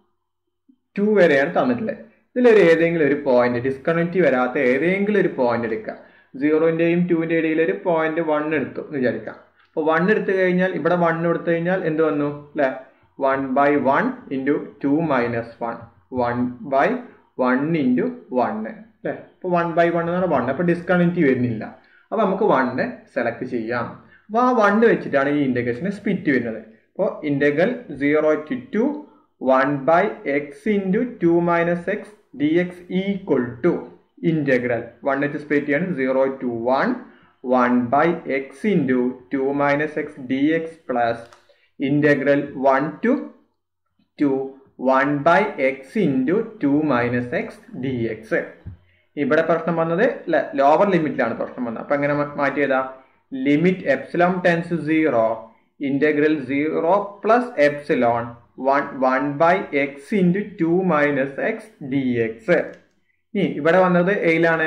ടു വരെയാണ് തന്നിട്ടുള്ളത് ഇതിലൊരു ഏതെങ്കിലും ഒരു പോയിന്റ് ഡിസ്കണ്ടിന്യൂറ്റി വരാത്ത ഏതെങ്കിലും ഒരു പോയിന്റ് എടുക്കുക സീറോന്റെയും ടുവിന്റെ ഇടയിൽ ഒരു പോയിന്റ് വൺ എടുത്തു എന്ന് വിചാരിക്കാം അപ്പോൾ വൺ എടുത്തു കഴിഞ്ഞാൽ ഇവിടെ വൺ എടുത്തു കഴിഞ്ഞാൽ എന്ത് വന്നു അല്ലെ one by one into two minus one one by one into one അല്ലേ ഇപ്പോൾ വൺ ബൈ വൺ എന്നാണ് വൺ അപ്പോൾ ഡിസ്കണ്ടിന്യൂറ്റി വരുന്നില്ല അപ്പോൾ നമുക്ക് വണ്ണ് സെലക്ട് ചെയ്യാം അപ്പോൾ ആ വണ്ണ് വെച്ചിട്ടാണ് ഈ ഇൻറ്റഗ്രേഷന് സ്പിറ്റ് വരുന്നത് അപ്പോൾ integral zero to two one by x into two minus x d x equal to integral one വെച്ച് സ്പ്ലിറ്റ് ചെയ്യാണ് zero to one one by x into two minus x d x plus integral one to two one by x into two minus x d x ഇവിടെ പ്രശ്നം വന്നത് lower ലിമിറ്റിലാണ് പ്രശ്നം വന്നത് അപ്പൊ എങ്ങനെ മാറ്റിയതാ limit epsilon tends zero integral zero plus epsilon one one by x into two minus x d x ഇനി ഇവിടെ വന്നത് എയിലാണ്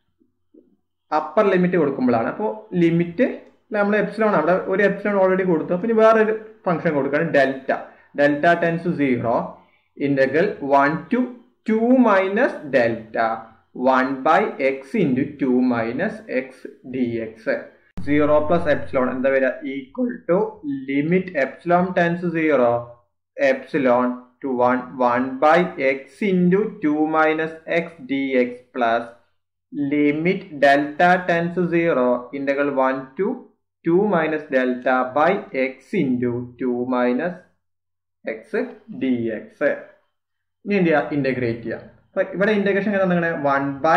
അപ്പർ ലിമിറ്റ് കൊടുക്കുമ്പോഴാണ് അപ്പോൾ ലിമിറ്റ് നമ്മൾ എപ്സിലോൺ അവിടെ ഒരു എപ്സിലോൺ ഓൾറെഡി കൊടുത്തു അപ്പോൾ ഇനി വേറൊരു ഫംഗ്ഷൻ കൊടുക്കുകയാണ് delta delta tends zero integral one to two minus delta one by x into two minus x d x zero plus epsilon എന്താ വരിക equal to limit epsilon tends zero epsilon to one one by x into two minus x d x plus limit delta tends zero integral one to two minus delta by x into two minus x d x ഇനി എന്ത് ചെയ്യുക integrate ചെയ്യാം അപ്പൊ ഇവിടെ integration എന്താണ് one by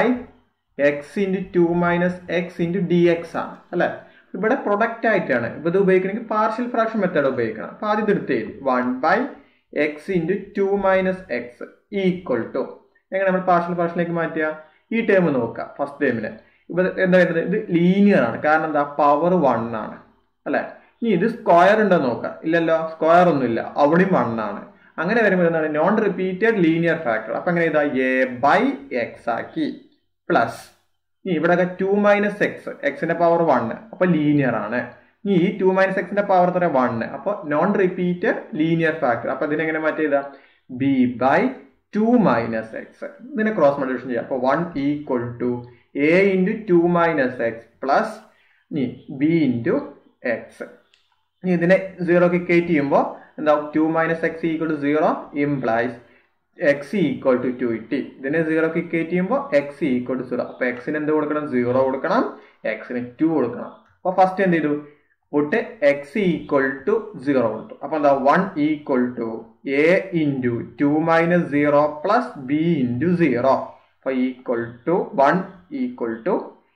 x into two minus x into d x ആണ് അല്ലെ ഇവിടെ പ്രൊഡക്റ്റ് ആയിട്ടാണ് ഇപ്പൊ ഇത് ഉപയോഗിക്കണമെങ്കിൽ പാർഷ്യൽ ഫ്രാക്ഷൻ മെത്തേഡ് ഉപയോഗിക്കണം അപ്പൊ ആദ്യം ഇത് എടുത്ത് എഴുതി one by x into two minus x equal to എങ്ങനെ നമ്മൾ പാർഷ്യൽ ഫ്രാക്ഷനിലേക്ക് മാറ്റുക ഈ ടേം നോക്കുക ഫസ്റ്റ് ടേമിന് ഇപ്പൊ എന്താ വരുന്നത് ഇത് ലീനിയർ ആണ് കാരണം എന്താ പവർ വൺ ആണ് അല്ലെ ഇനി ഇത് സ്ക്വയർ ഉണ്ടോ നോക്കാം ഇല്ലല്ലോ സ്ക്വയർ ഒന്നുമില്ല അവിടെയും വൺ ആണ് അങ്ങനെ വരുമ്പോൾ എന്താണ് നോൺ റിപ്പീറ്റഡ് ലീനിയർ ഫാക്ടർ അപ്പൊ അങ്ങനെ ഇതാ എ ബൈ എക്സ് ആക്കി പ്ലസ് ഇനി ഇവിടെ ടു മൈനസ് എക്സ് എക്സിന്റെ പവർ വൺ അപ്പൊ ലീനിയർ ആണ് ഇനി ഈ ടു മൈനസ് എക്സിന്റെ പവർ എത്ര വൺ അപ്പൊ നോൺ റിപ്പീറ്റഡ് ലീനിയർ ഫാക്ടർ അപ്പൊ ഇതിനെങ്ങനെ മാറ്റിയതാ b by two minus x ഇതിനെ ക്രോസ് മൾട്ടിപ്ലിക്കേഷൻ ചെയ്യാം അപ്പൊ one equal to a into two minus x plus ഇനി ബി ഇൻറ്റു എക്സ് ഇനി ഇതിനെ സീറോക്ക് കയറ്റ് ചെയ്യുമ്പോൾ എന്താവും two minus x equal to zero implies x equal to two ഇട്ടി ഇതിനെ സീറോ കയറ്റ് ചെയ്യുമ്പോൾ എക്സ് ഈക്വൽ ടു സീറോ അപ്പൊ എക്സിന് എന്ത് കൊടുക്കണം സീറോ കൊടുക്കണം എക്സിന് ടു കൊടുക്കണം അപ്പൊ ഫസ്റ്റ് എന്ത് ചെയ്തു put x equal to zero കൊടുത്തു അപ്പൊ എന്താ one equal to a into two minus zero plus b into zero അപ്പൊ equal to one equal to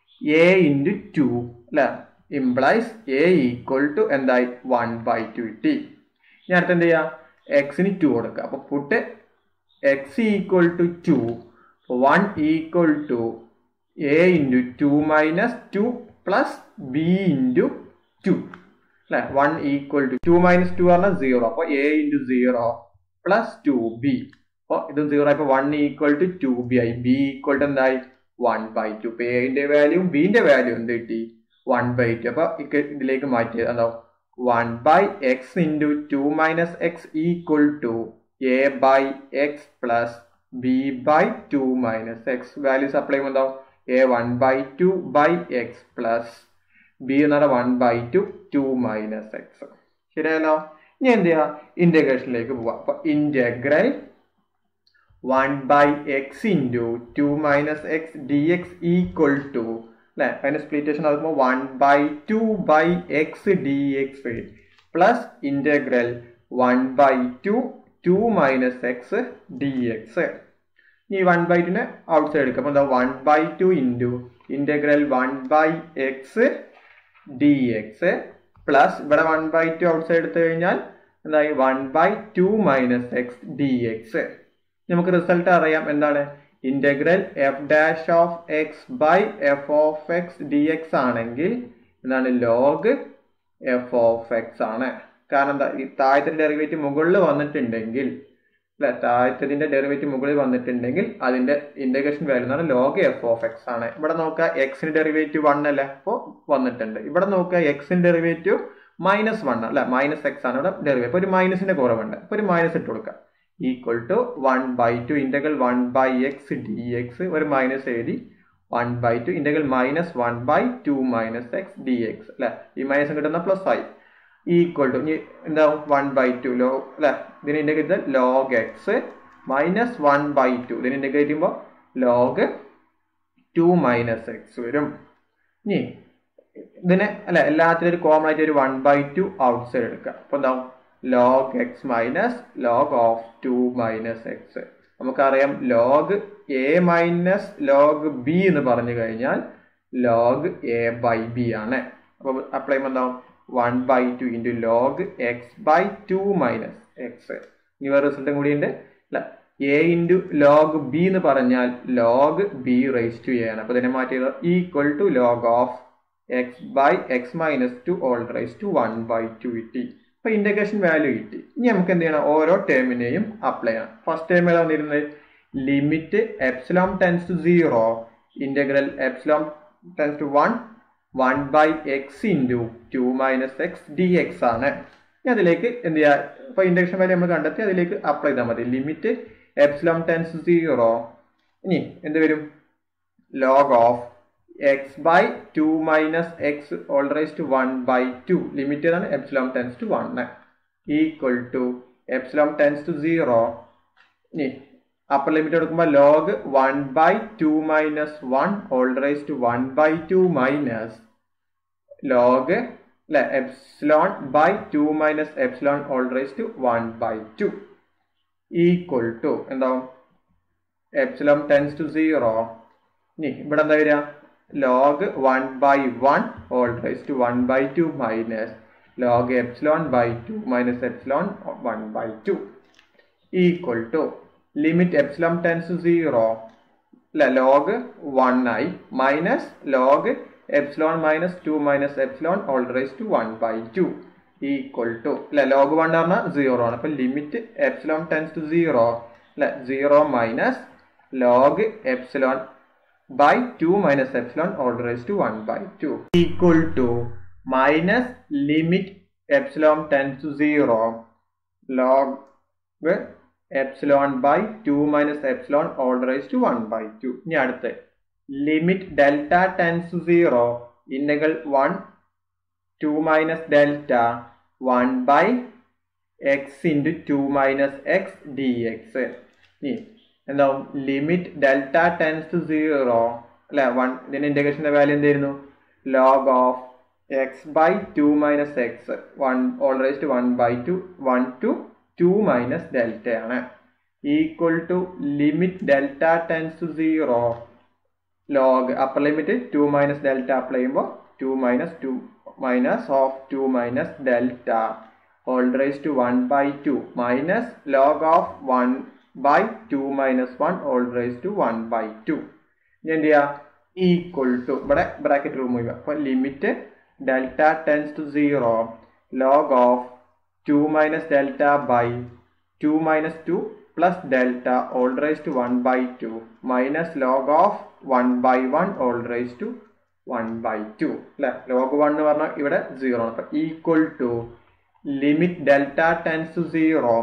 a into two അല്ലെ ഇംപ്ലൈസ് എ ഈക്വൽ ടു എന്തായി വൺ ബൈ ടു ടി ഇനി അടുത്ത് എന്ത് ചെയ്യാം എക്സിന് ടു കൊടുക്കുക അപ്പൊ put x equal to two one equal to a into two minus two plus b into two അല്ലെ one equal to two minus two പറഞ്ഞാൽ സീറോ അപ്പൊ a into zero plus two b അപ്പോൾ ഇതും zero ആയപ്പോൾ one equal to to b ആയി b equal to എന്തായി one by two ഇപ്പൊ എന്റെ വാല്യൂ ബിന്റെ വാല്യൂ എന്ത് കിട്ടി വൺ ബൈ ടു അപ്പൊ ഇക്ക- ഇതിലേക്ക് മാറ്റിയത് അതോ one by x into two minus x equal to a by x plus b by two minus x values apply ചെയ്യുമ്പോൾ എന്താവും a one by two by x plus b എന്ന് പറഞ്ഞാൽ one by two two minus x ശരിയല്ലോ ഇനി എന്ത് ചെയ്യാ ഇന്റഗ്രേഷനിലേക്ക് പോവാം അപ്പൊ integral one by x into two minus x d x equal to അല്ലെ അതിന്റെ സ്പ്ലിറ്റേഷൻ നടക്കുമ്പോൾ one by two by x d x plus integral one by two two minus x d x ഈ വൺ ബൈ ടുനെ outside എടുക്കുക അപ്പോൾ എന്താ one by two into integral one by x d x plus ഇവിടെ one by two outside എടുത്തു കഴിഞ്ഞാൽ എന്തായി one by two minus x d x നമുക്ക് റിസൾട്ട് അറിയാം എന്താണ് integral f dash of x by f of x d x ആണെങ്കിൽ എന്താണ് log f of x ആണ് കാരണം എന്താ ഈ താഴത്തെ ഡെറിവേറ്റീവ് മുകളിൽ വന്നിട്ടുണ്ടെങ്കിൽ അല്ലെ താഴത്തതിന്റെ ഡെറിവേറ്റീവ് മുകളിൽ വന്നിട്ടുണ്ടെങ്കിൽ അതിന്റെ ഇന്റഗ്രേഷൻ വാല്യൂ എന്ന് പറഞ്ഞാൽ ലോഗ് എഫ് ഓഫ് എക്സ് ആണ് ഇവിടെ നോക്കുക എക്സിന്റെ ഡെറിവേറ്റീവ് വൺ അല്ലേ അപ്പോൾ വന്നിട്ടുണ്ട് ഇവിടെ നോക്കുക എക്സിന്റെ ഡെറിവേറ്റീവ് മൈനസ് വൺ അല്ലെ മൈനസ് എക്സ് ആണ് ഇവിടെ ഡെറിവേറ്റീവ് ഒരു മൈനസിന്റെ കുറവുണ്ട് അപ്പൊ ഒരു മൈനസ് ഇട്ട് കൊടുക്കുക equal to one by two integral one by x d x ഒരു മൈനസ് എഴുതി one by two integral minus one by two minus x d x അല്ലെ ഈ മൈനസ് കിട്ടുന്ന പ്ലസ് ആയി ഈക്വൽ ടു ഇനി എന്താവും വൺ ബൈ ടു ലോ അല്ലെ ഇതിന് ഇന്റഗ്രേറ്റ് ചെയ്താൽ log x minus one by two ഇതിന് ഇന്റഗ്രേറ്റ് ചെയ്യുമ്പോൾ ലോഗ് ടു മൈനസ് എക്സ് വരും ഇനി ഇതിനെ അല്ല എല്ലാത്തിലും ഒരു കോമൺ ആയിട്ട് ഒരു one by two outside എടുക്കുക അപ്പൊ എന്താവും log x minus log of two minus x നമുക്കറിയാം log a minus log b എന്ന് പറഞ്ഞു കഴിഞ്ഞാൽ ലോഗ് എ ബൈ ബി ആണ് അപ്പൊ അപ്ലൈ ചെയ്യുമ്പോൾ എന്താവും one by two into log x by two minus x ഇനി വേറെ റിസൾട്ടും കൂടി ഉണ്ട് അല്ല എ ഇൻറ്റു ലോഗ് ബി എന്ന് പറഞ്ഞാൽ log b raise to a ആണ് അപ്പൊ ഇതിനെ മാറ്റിയത് equal to log of x by x minus two whole raise to one by two കിട്ടി അപ്പൊ ഇന്റഗ്രേഷൻ വാല്യൂ കിട്ടി ഇനി നമുക്ക് എന്ത് ചെയ്യണം ഓരോ ടേമിനെയും അപ്ലൈ ചെയ്യണം ഫസ്റ്റ് ടേം ഏതാ വന്നിരുന്നത് limit epsilon tends to zero integral epsilon tends to one one by x into two minus x d x ആണ് ഇനി അതിലേക്ക് എന്ത് ചെയ്യുക ഇപ്പൊ ഇൻഡക്ഷൻ വാല്യൂ നമ്മൾ കണ്ടെത്തി അതിലേക്ക് അപ്ലൈ ചെയ്താൽ മതി ലിമിറ്റ് എപ്സിലോം ടെൻസ് സീറോ ഇനി എന്ത് വരും log of x by two minus x whole raise to one by two limit ഏതാണ് epsilon tends to one equal to epsilon tends to zero ഇനി അപ്പർ ലിമിറ്റ് എടുക്കുമ്പോൾ log one by two minus one all raise to one by two minus log അല്ലെ epsilon by two minus epsilon whole raise to one by two equal to എന്താവും epsilon tends to zero ഇനി ഇവിടെ എന്താ വരിക log one by one all raise to one by two minus log epsilon by two minus epsilon one by two equal to limit epsilon tends to zero അല്ല log one ആയി minus log epsilon minus two minus epsilon whole raise to one by two equal to അല്ലെ log one പറഞ്ഞാൽ zero ആണ് അപ്പൊ limit epsilon tends to zero അല്ലെ zero minus log epsilon by 2 minus epsilon all raised to 1 by 2 equal to minus limit epsilon tends to 0 log epsilon by 2 minus epsilon all raised to 1 by 2 ഇനി അടുത്ത് limit delta tends to zero integral one to minus delta one by x into two minus x d x ഇനി എന്താവും limit delta tends to zero അല്ലെ one ഇതിന്റെ ഇന്റഗ്രേഷന്റെ value എന്തായിരുന്നു log of x by two minus x one whole raise to one by two one to two minus delta ആണ് equal to limit delta tends to zero log upper limit two minus delta apply ചെയ്യുമ്പോൾ to minus two minus of two minus delta whole raise to one by two minus log of one by two minus one all raise to one by two ഇനി എന്ത് ചെയ്യുക equal to ഇവിടെ bracket remove ചെയ്യുക അപ്പോൾ limit delta tends to zero log of two minus delta by two minus two plus delta whole raise to one by two minus log of one by one all raise to one by two അല്ലെ log one എന്ന് പറഞ്ഞാൽ ഇവിടെ zero ആണ് അപ്പൊ equal to limit delta tends to zero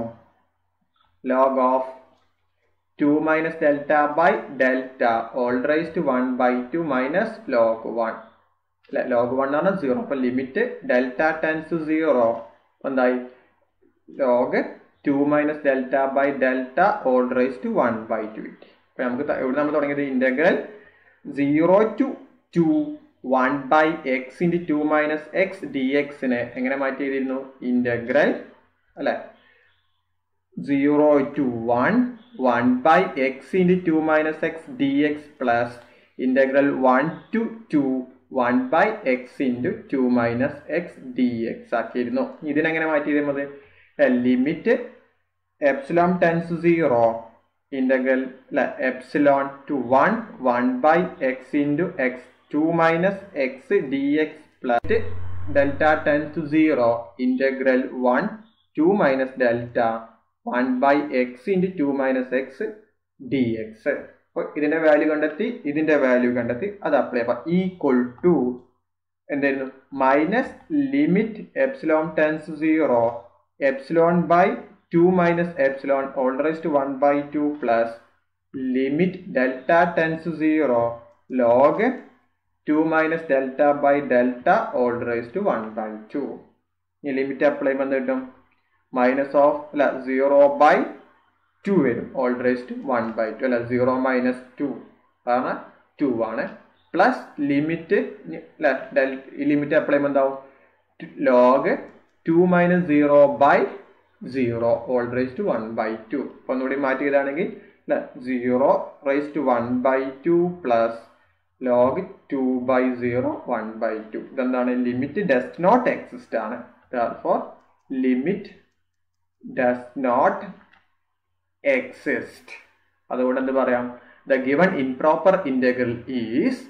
log of two minus delta by delta whole raise to one by two minus log one അല്ലെ log one എന്ന് പറഞ്ഞാൽ zero അപ്പൊ limit delta tends to zero എന്തായി log two minus delta by delta whole raise to one by two കിട്ടി അപ്പൊ നമുക്ക് ഇവിടെ നമ്മൾ തുടങ്ങിയത് integral zero to two one by x into two minus x d എക്സിനെ എങ്ങനെ മാറ്റി എഴുതിയിരുന്നു ഇന്റഗ്രൽ അല്ലെ zero to one one by x into two minus x d x plus integral one to two one by x into two minus x d x ആക്കിയിരുന്നു ഇതിനെങ്ങനെ മാറ്റി എഴുതുന്നത് limit epsilon tends zero integral അല്ല epsilon to one one by x into x two minus x d x plus delta tends to zero integral one to minus delta one by x into two minus x d x അപ്പോൾ ഇതിന്റെ value കണ്ടെത്തി ഇതിന്റെ value കണ്ടെത്തി അത് apply ചെയ്യാം equal to എന്തായിരുന്നു minus limit epsilon tends zero epsilon by two minus epsilon whole raise to one by two plus limit delta tends zero log two minus delta by delta whole raise to one by two ഈ limit apply ചെയ്യുമ്പോൾ എന്ത് കിട്ടും minus of അല്ല zero by two വരും whole raise to one by two അല്ല zero minus two കാരണം two ആണ് plus limit അല്ല ഡെൽ ഈ ലിമിറ്റ് അപ്ലൈ ചെയ്യുമ്പോൾ എന്താവും log two minus zero by zero whole raise to one by two അപ്പൊ ഒന്നുകൂടി മാറ്റി ചെയ്താണെങ്കിൽ അല്ലെ zero raise to one by two plus log two by zero one by two ഇതെന്താണ് ലിമിറ്റ് ഡസ് നോട്ട് എക്സിസ്റ്റ് ആണ് for limit does not exist അതുകൊണ്ട് എന്ത് പറയാം the given improper integral is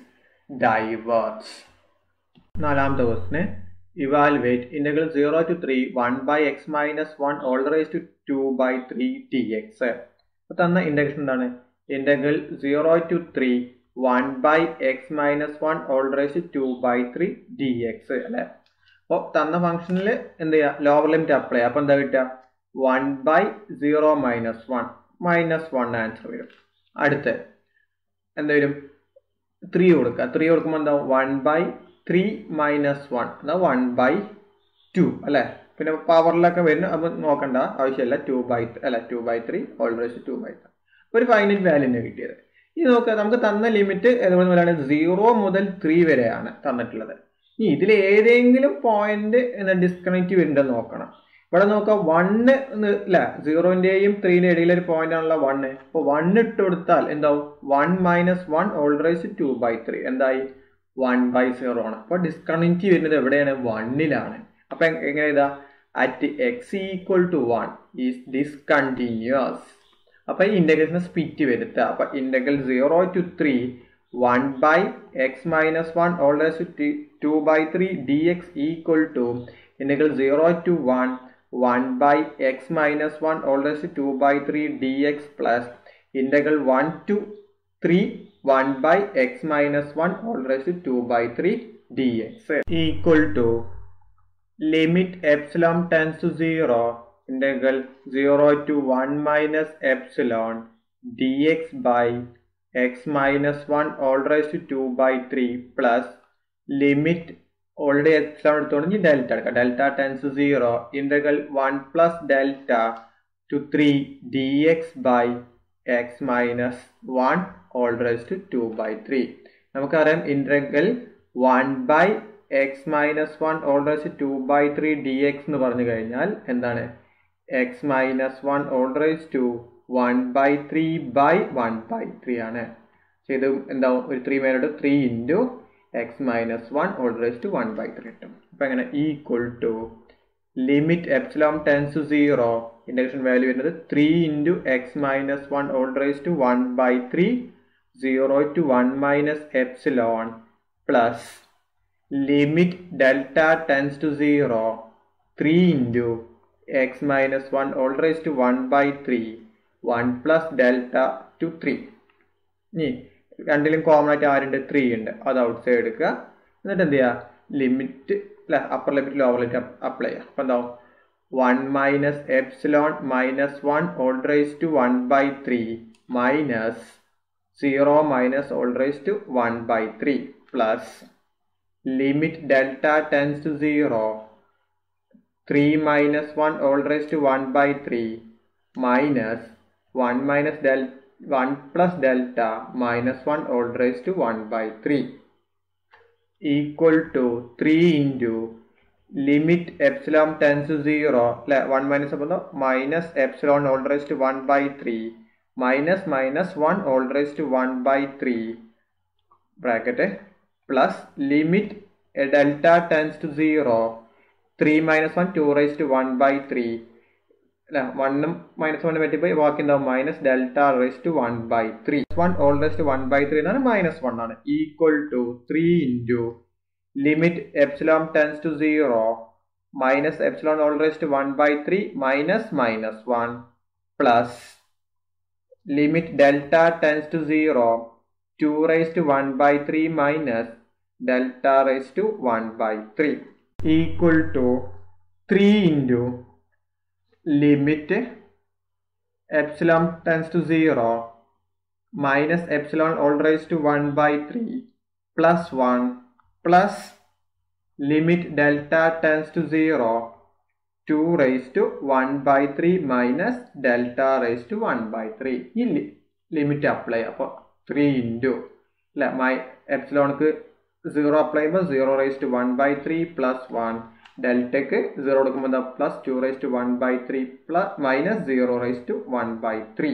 diverse നാലാമത്തെ ക്വസ്റ്റിന് evaluate integral zero to three one by x minus one all raise to two by three d x തന്ന integration എന്താണ് integral zero to three one by x minus one all raise to by three d x അല്ലെ അപ്പോൾ തന്ന ഫംഗ്ഷനിൽ എന്ത് ചെയ്യുക lower limit apply അപ്പൊ എന്താ കിട്ടുക one by zero minus one minus one answer വരും അടുത്ത് എന്താ വരും ത്രീ കൊടുക്കുക ത്രീ കൊടുക്കുമ്പോൾ എന്താ one by three minus one എന്നാ വൺ ബൈ ടു അല്ലേ പിന്നെ പവറിലൊക്കെ വരുന്നു അപ്പം നോക്കണ്ട ആവശ്യമില്ല ടു ബൈ അല്ല two by three whole raise two by three ഒരു ഫൈനൽ വാല്യൂനെ കിട്ടിയത് ഇത് നോക്കുക നമുക്ക് തന്ന ലിമിറ്റ് ഏതുപോലെ പോലെയാണ് സീറോ മുതൽ ത്രീ വരെയാണ് തന്നിട്ടുള്ളത് ഇനി ഇതിൽ ഏതെങ്കിലും പോയിന്റ് എന്താ ഡിസ്കണക്റ്റ് വരുന്നുണ്ടെന്ന് നോക്കണം ഇവിടെ നോക്കാം വണ്ണ് അല്ല സീറോന്റെയും ത്രീന്റെ ഇടയിൽ ഒരു പോയിന്റ് ആണല്ലോ വണ്ണ് അപ്പൊ വൺ ഇട്ട് കൊടുത്താൽ എന്താവും one minus one whole raise to by three എന്തായി വൺ ബൈ സീറോ ആണ് അപ്പൊ ഡിസ്കണക്റ്റ് വരുന്നത് എവിടെയാണ് വണ്ണിലാണ് അപ്പൊ എങ്ങനെ ഇതാ at x equal to one is discontinuous അപ്പൊ ഈ ഇന്റഗ്രേഷനെ സ്പിറ്റ് വരുത്തുക അപ്പൊ integral zero to three one by x minus one whole raise to by three d x equal to integral zero to one one by x minus one whole raise to by three d x plus integral one to three one by x minus one whole raise to by three d x equal to limit epsilon tends to zero integral zero to one minus epsilon d x by x minus one whole raise to two by three plus limit already exam എടുത്തോണെങ്കിൽ delta എടുക്കാം delta tends zero integral one plus delta to three d x by x minus one all raise to two by three നമുക്കറിയാം integral one by x minus one all raise to by three d x എന്ന് പറഞ്ഞു കഴിഞ്ഞാൽ എന്താണ് x minus one all raise to one by three by one by three ആണ് ഇത് എന്താവും ഒരു three മേലോട്ട് three into x minus one all raise to one by three കിട്ടും അപ്പൊ എങ്ങനെ equal to limit epsilon tends to zero induction value വരുന്നത് three into x minus one all raise to one by three zero to one minus epsilon plus limit delta tends to zero three into x minus one all raise to one by three one plus delta to three ഇനി രണ്ടിലും common ആയിട്ട് ആരുണ്ട് three ഉണ്ട് അത് out outside എടുക്കുക എന്നിട്ട് എന്ത് ചെയ്യുക ലിമിറ്റ് അല്ല upper limit lower limit apply ചെയ്യുക അപ്പം എന്താവും one minus epsilon minus one all raise to one by three minus zero minus whole raise to one by three plus limit delta tends to zero three minus one all raise to one by three minus one minus del one plus delta minus one all raise to one by three equal to three into limit epsilon tends to zero അല്ലെ one minus അപ്പോൾ minus epsilon whole raise to one by three minus minus one all raise to one by three bracket plus limit delta tends to zero three minus one two raise to one by three അല്ല വണ്ണും മൈനസ് വണ്ണും പറ്റിപ്പോയി ബാക്കി എന്താവും minus delta raise to one by three one all raise to one by three എന്നാണ് minus one ആണ് equal to three into limit epsilon tends to zero minus epsilon whole raise to one by three minus minus one plus limit delta tends to zero two raise to one by three minus delta raise to one by three equal to three into limit epsilon tends to zero minus epsilon whole raise to one by three plus one plus limit delta tends to zero two raise to one by three minus delta raise to one by three ഈ limit apply അപ്പോൾ three into അല്ല മൈ എപ്സിലോണക്ക് zero apply ചെയ്യുമ്പോൾ zero raise to one by three plus one ഡെൽറ്റക്ക് zero കൊടുക്കുമ്പോൾ എന്താ plus two raise to one by three plus minus zero raise to one by three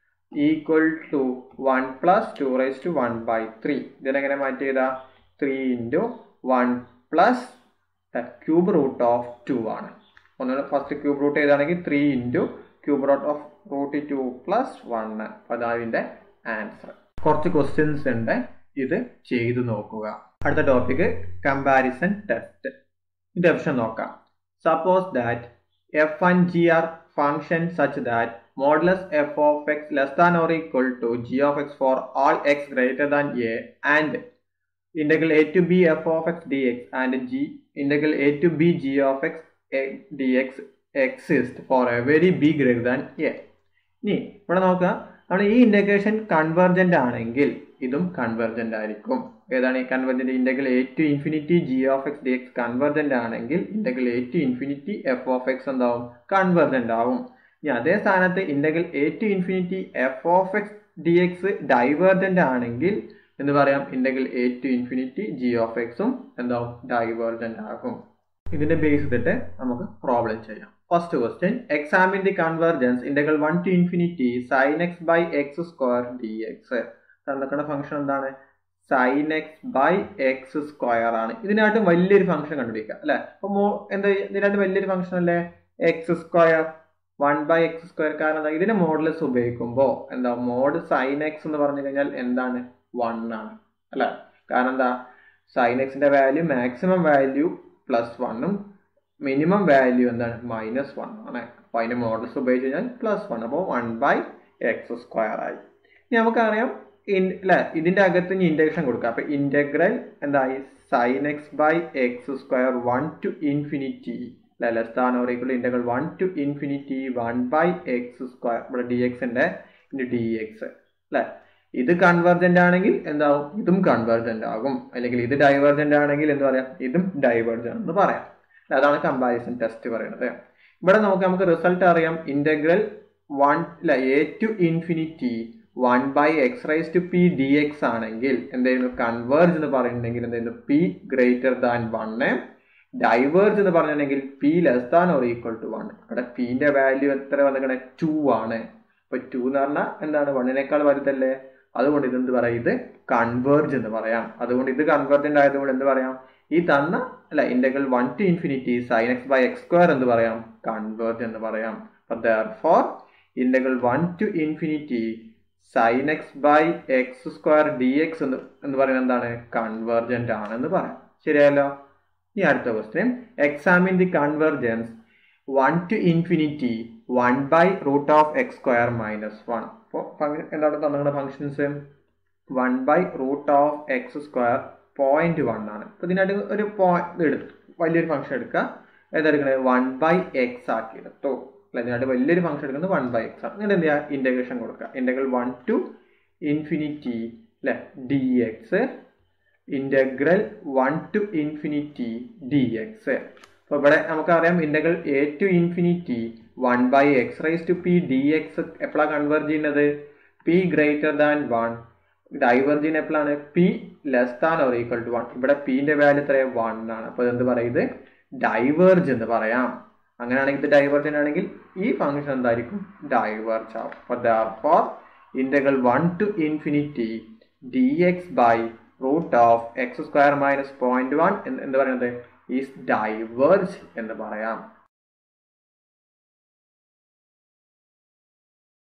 equal to one plus two raise to one by three ഇതിനെങ്ങനെ മാറ്റി ചെയ്താ three into one plus cube root of two ആണ് ഒന്നുകൂടെ first cube root ചെയ്താണെങ്കിൽ three into cube root of root two plus one അതാവിൻ്റെ answer കുറച്ച് questions ഉണ്ട് ഇത് ചെയ്തു നോക്കുക അടുത്ത ടോപ്പിക് കമ്പാരിസൺ ടെസ്റ്റ് ഇത് ഓപ്ഷൻ നോക്കാം suppose that f and g are function such that modulus f of x less than or equal to g of x for all x greater than a and integral a to b f of x dx and g integral a to b g of x dx exist for a very b greater than a ഇനി ഇവിടെ നോക്കുക നമ്മൾ ഈ integration convergent ആണെങ്കിൽ ഇതും convergent ആയിരിക്കും ഏതാണ് ഈ convergent integral a to infinity g of x d x convergent ആണെങ്കിൽ integral a to infinity f of x എന്താവും കൺവെർജന്റ് ആവും ഇനി അതേ സ്ഥാനത്ത് integral a to infinity f of x d x divergent ആണെങ്കിൽ എന്ന് പറയാം integral a to infinity g of എക്സും എന്താവും ഡൈവേർജന്റ് ആകും ഇതിന്റെ ബേസ് ചെയ്തിട്ട് നമുക്ക് പ്രോബ്ലം ചെയ്യാം first question examine the convergence integral one to infinity sine x by x square d x തന്നിട്ടുള്ള ഫംഗ്ഷൻ എന്താണ് sine x by x square ആണ് ഇതിനായിട്ട് വലിയൊരു ഫംഗ്ഷൻ കണ്ടുപിടിക്കുക അല്ലെ അപ്പൊ എന്താ ഇതിനായിട്ട് വലിയൊരു ഫംഗ്ഷൻ അല്ലേ x square one by x square കാരണം എന്താ ഇതിന്റെ മോഡൽസ് ഉപയോഗിക്കുമ്പോൾ എന്താ മോഡ് സൈൻ എക്സ് എന്ന് പറഞ്ഞു കഴിഞ്ഞാൽ എന്താണ് വൺ ആണ് അല്ല കാരണം എന്താ സൈൻ എക്സിന്റെ വാല്യൂ മാക്സിമം വാല്യൂ പ്ലസ് വണ്ണും മിനിമം വാല്യൂ എന്താണ് മൈനസ് വൺ ആണ് അപ്പൊ അതിന്റെ മോഡൽസ് ഉപയോഗിച്ച് കഴിഞ്ഞാൽ പ്ലസ് വൺ അപ്പോൾ വൺ ബൈ എക്സ് സ്ക്വയർ ആയി ഇനി നമുക്കറിയാം അല്ലെ ഇതിന്റെ അകത്ത് ഇനി ഇന്റഗ്രേഷൻ കൊടുക്കാം അപ്പൊ ഇന്റഗ്രൽ എന്തായി sine x by x square one to infinity അല്ലെ less than or equal integral one to infinity one by x square ഇവിടെ ഡി എക്സിന്റെ ഡി എക്സ് അല്ലെ ഇത് കൺവെർജന്റ് ആണെങ്കിൽ എന്താവും ഇതും കൺവെർജന്റ് ആകും അല്ലെങ്കിൽ ഇത് ഡൈവേർജന്റ് ആണെങ്കിൽ എന്ത് പറയാം ഇതും ഡൈവേർജന്റ് എന്ന് പറയാം അതാണ് കമ്പാരിസൺ ടെസ്റ്റ് പറയുന്നത് ഇവിടെ നമുക്ക് നമുക്ക് റിസൾട്ട് അറിയാം ഇന്റഗ്രൽ വൺ അല്ല a to infinity one by x raise to p d x ആണെങ്കിൽ എന്തായിരുന്നു കൺവേർജ് എന്ന് പറയുന്നുണ്ടെങ്കിൽ എന്തായിരുന്നു p greater than one diverge എന്ന് പറഞ്ഞിട്ടുണ്ടെങ്കിൽ p less than or equal to one ഇവിടെ പിന്റെ വാല്യൂ എത്ര വന്നിക്കണേ ടു ആണ് അപ്പൊ ടു എന്ന് പറഞ്ഞാൽ എന്താണ് വണ്ണിനേക്കാൾ വലുതല്ലേ അതുകൊണ്ട് ഇതെന്ത് പറയാം ഇത് കൺവേർജ് എന്ന് പറയാം അതുകൊണ്ട് ഇത് കൺവേർജന്റ് ആയതുകൊണ്ട് എന്ത് പറയാം ഈ തന്ന അല്ല integral one to infinity sine x by x square എന്ന് പറയാം കൺവേർജ് എന്ന് പറയാം for integral one to infinity sine x by x square d x എന്ന് എന്ന് പറയുന്നത് എന്താണ് കൺവേർജന്റ് ആണെന്ന് പറയാം ശരിയല്ലോ ഈ അടുത്ത question examine the convergence one to infinity one by root of x square minus one അപ്പോൾ എന്താണ് തന്നിട്ടുള്ള functions one by root of x square point one ആണ് അപ്പോൾ ഇതിനായിട്ട് ഒരു പോയിന്റ് എടുത്തു വലിയൊരു ഫംഗ്ഷൻ എടുക്കുക ഏതെടുക്കണത് വൺ ബൈ എക്സ് ആക്കി എടുത്തു അല്ല ഇതിനായിട്ട് വലിയൊരു ഫംഗ്ഷൻ എടുക്കുന്നത് വൺ ബൈ എക്സ് ആണ് എന്നിട്ട് എന്ത് ചെയ്യുക ഇൻറ്റഗ്രേഷൻ കൊടുക്കുക ഇൻറ്റഗ്രൽ വൺ ടു ഇൻഫിനിറ്റി അല്ലെ d x integral one to infinity d x അപ്പോൾ ഇവിടെ നമുക്കറിയാം integral a to infinity one by x raise to p d x എപ്പോഴാണ് കൺവേർട്ട് ചെയ്യുന്നത് p greater than one divergent എപ്പോഴാണ് p less than or equal to one ഇവിടെ പിന്റെ value എത്രയാണ് one ആണ് അപ്പോൾ എന്ത് പറയുന്നത് ഡൈവേർജ് എന്ന് പറയാം അങ്ങനെയാണെങ്കിൽ ഇത് ഡൈവേർജൻ ആണെങ്കിൽ ഈ ഫംഗ്ഷൻ എന്തായിരിക്കും ഡൈവേർജ് ആവും അപ്പോൾ therefore integral one to infinity d x by root of x square minus point one എന്ത് പറയുന്നത് ഈസ് ഡൈവേർജ് എന്ന് പറയാം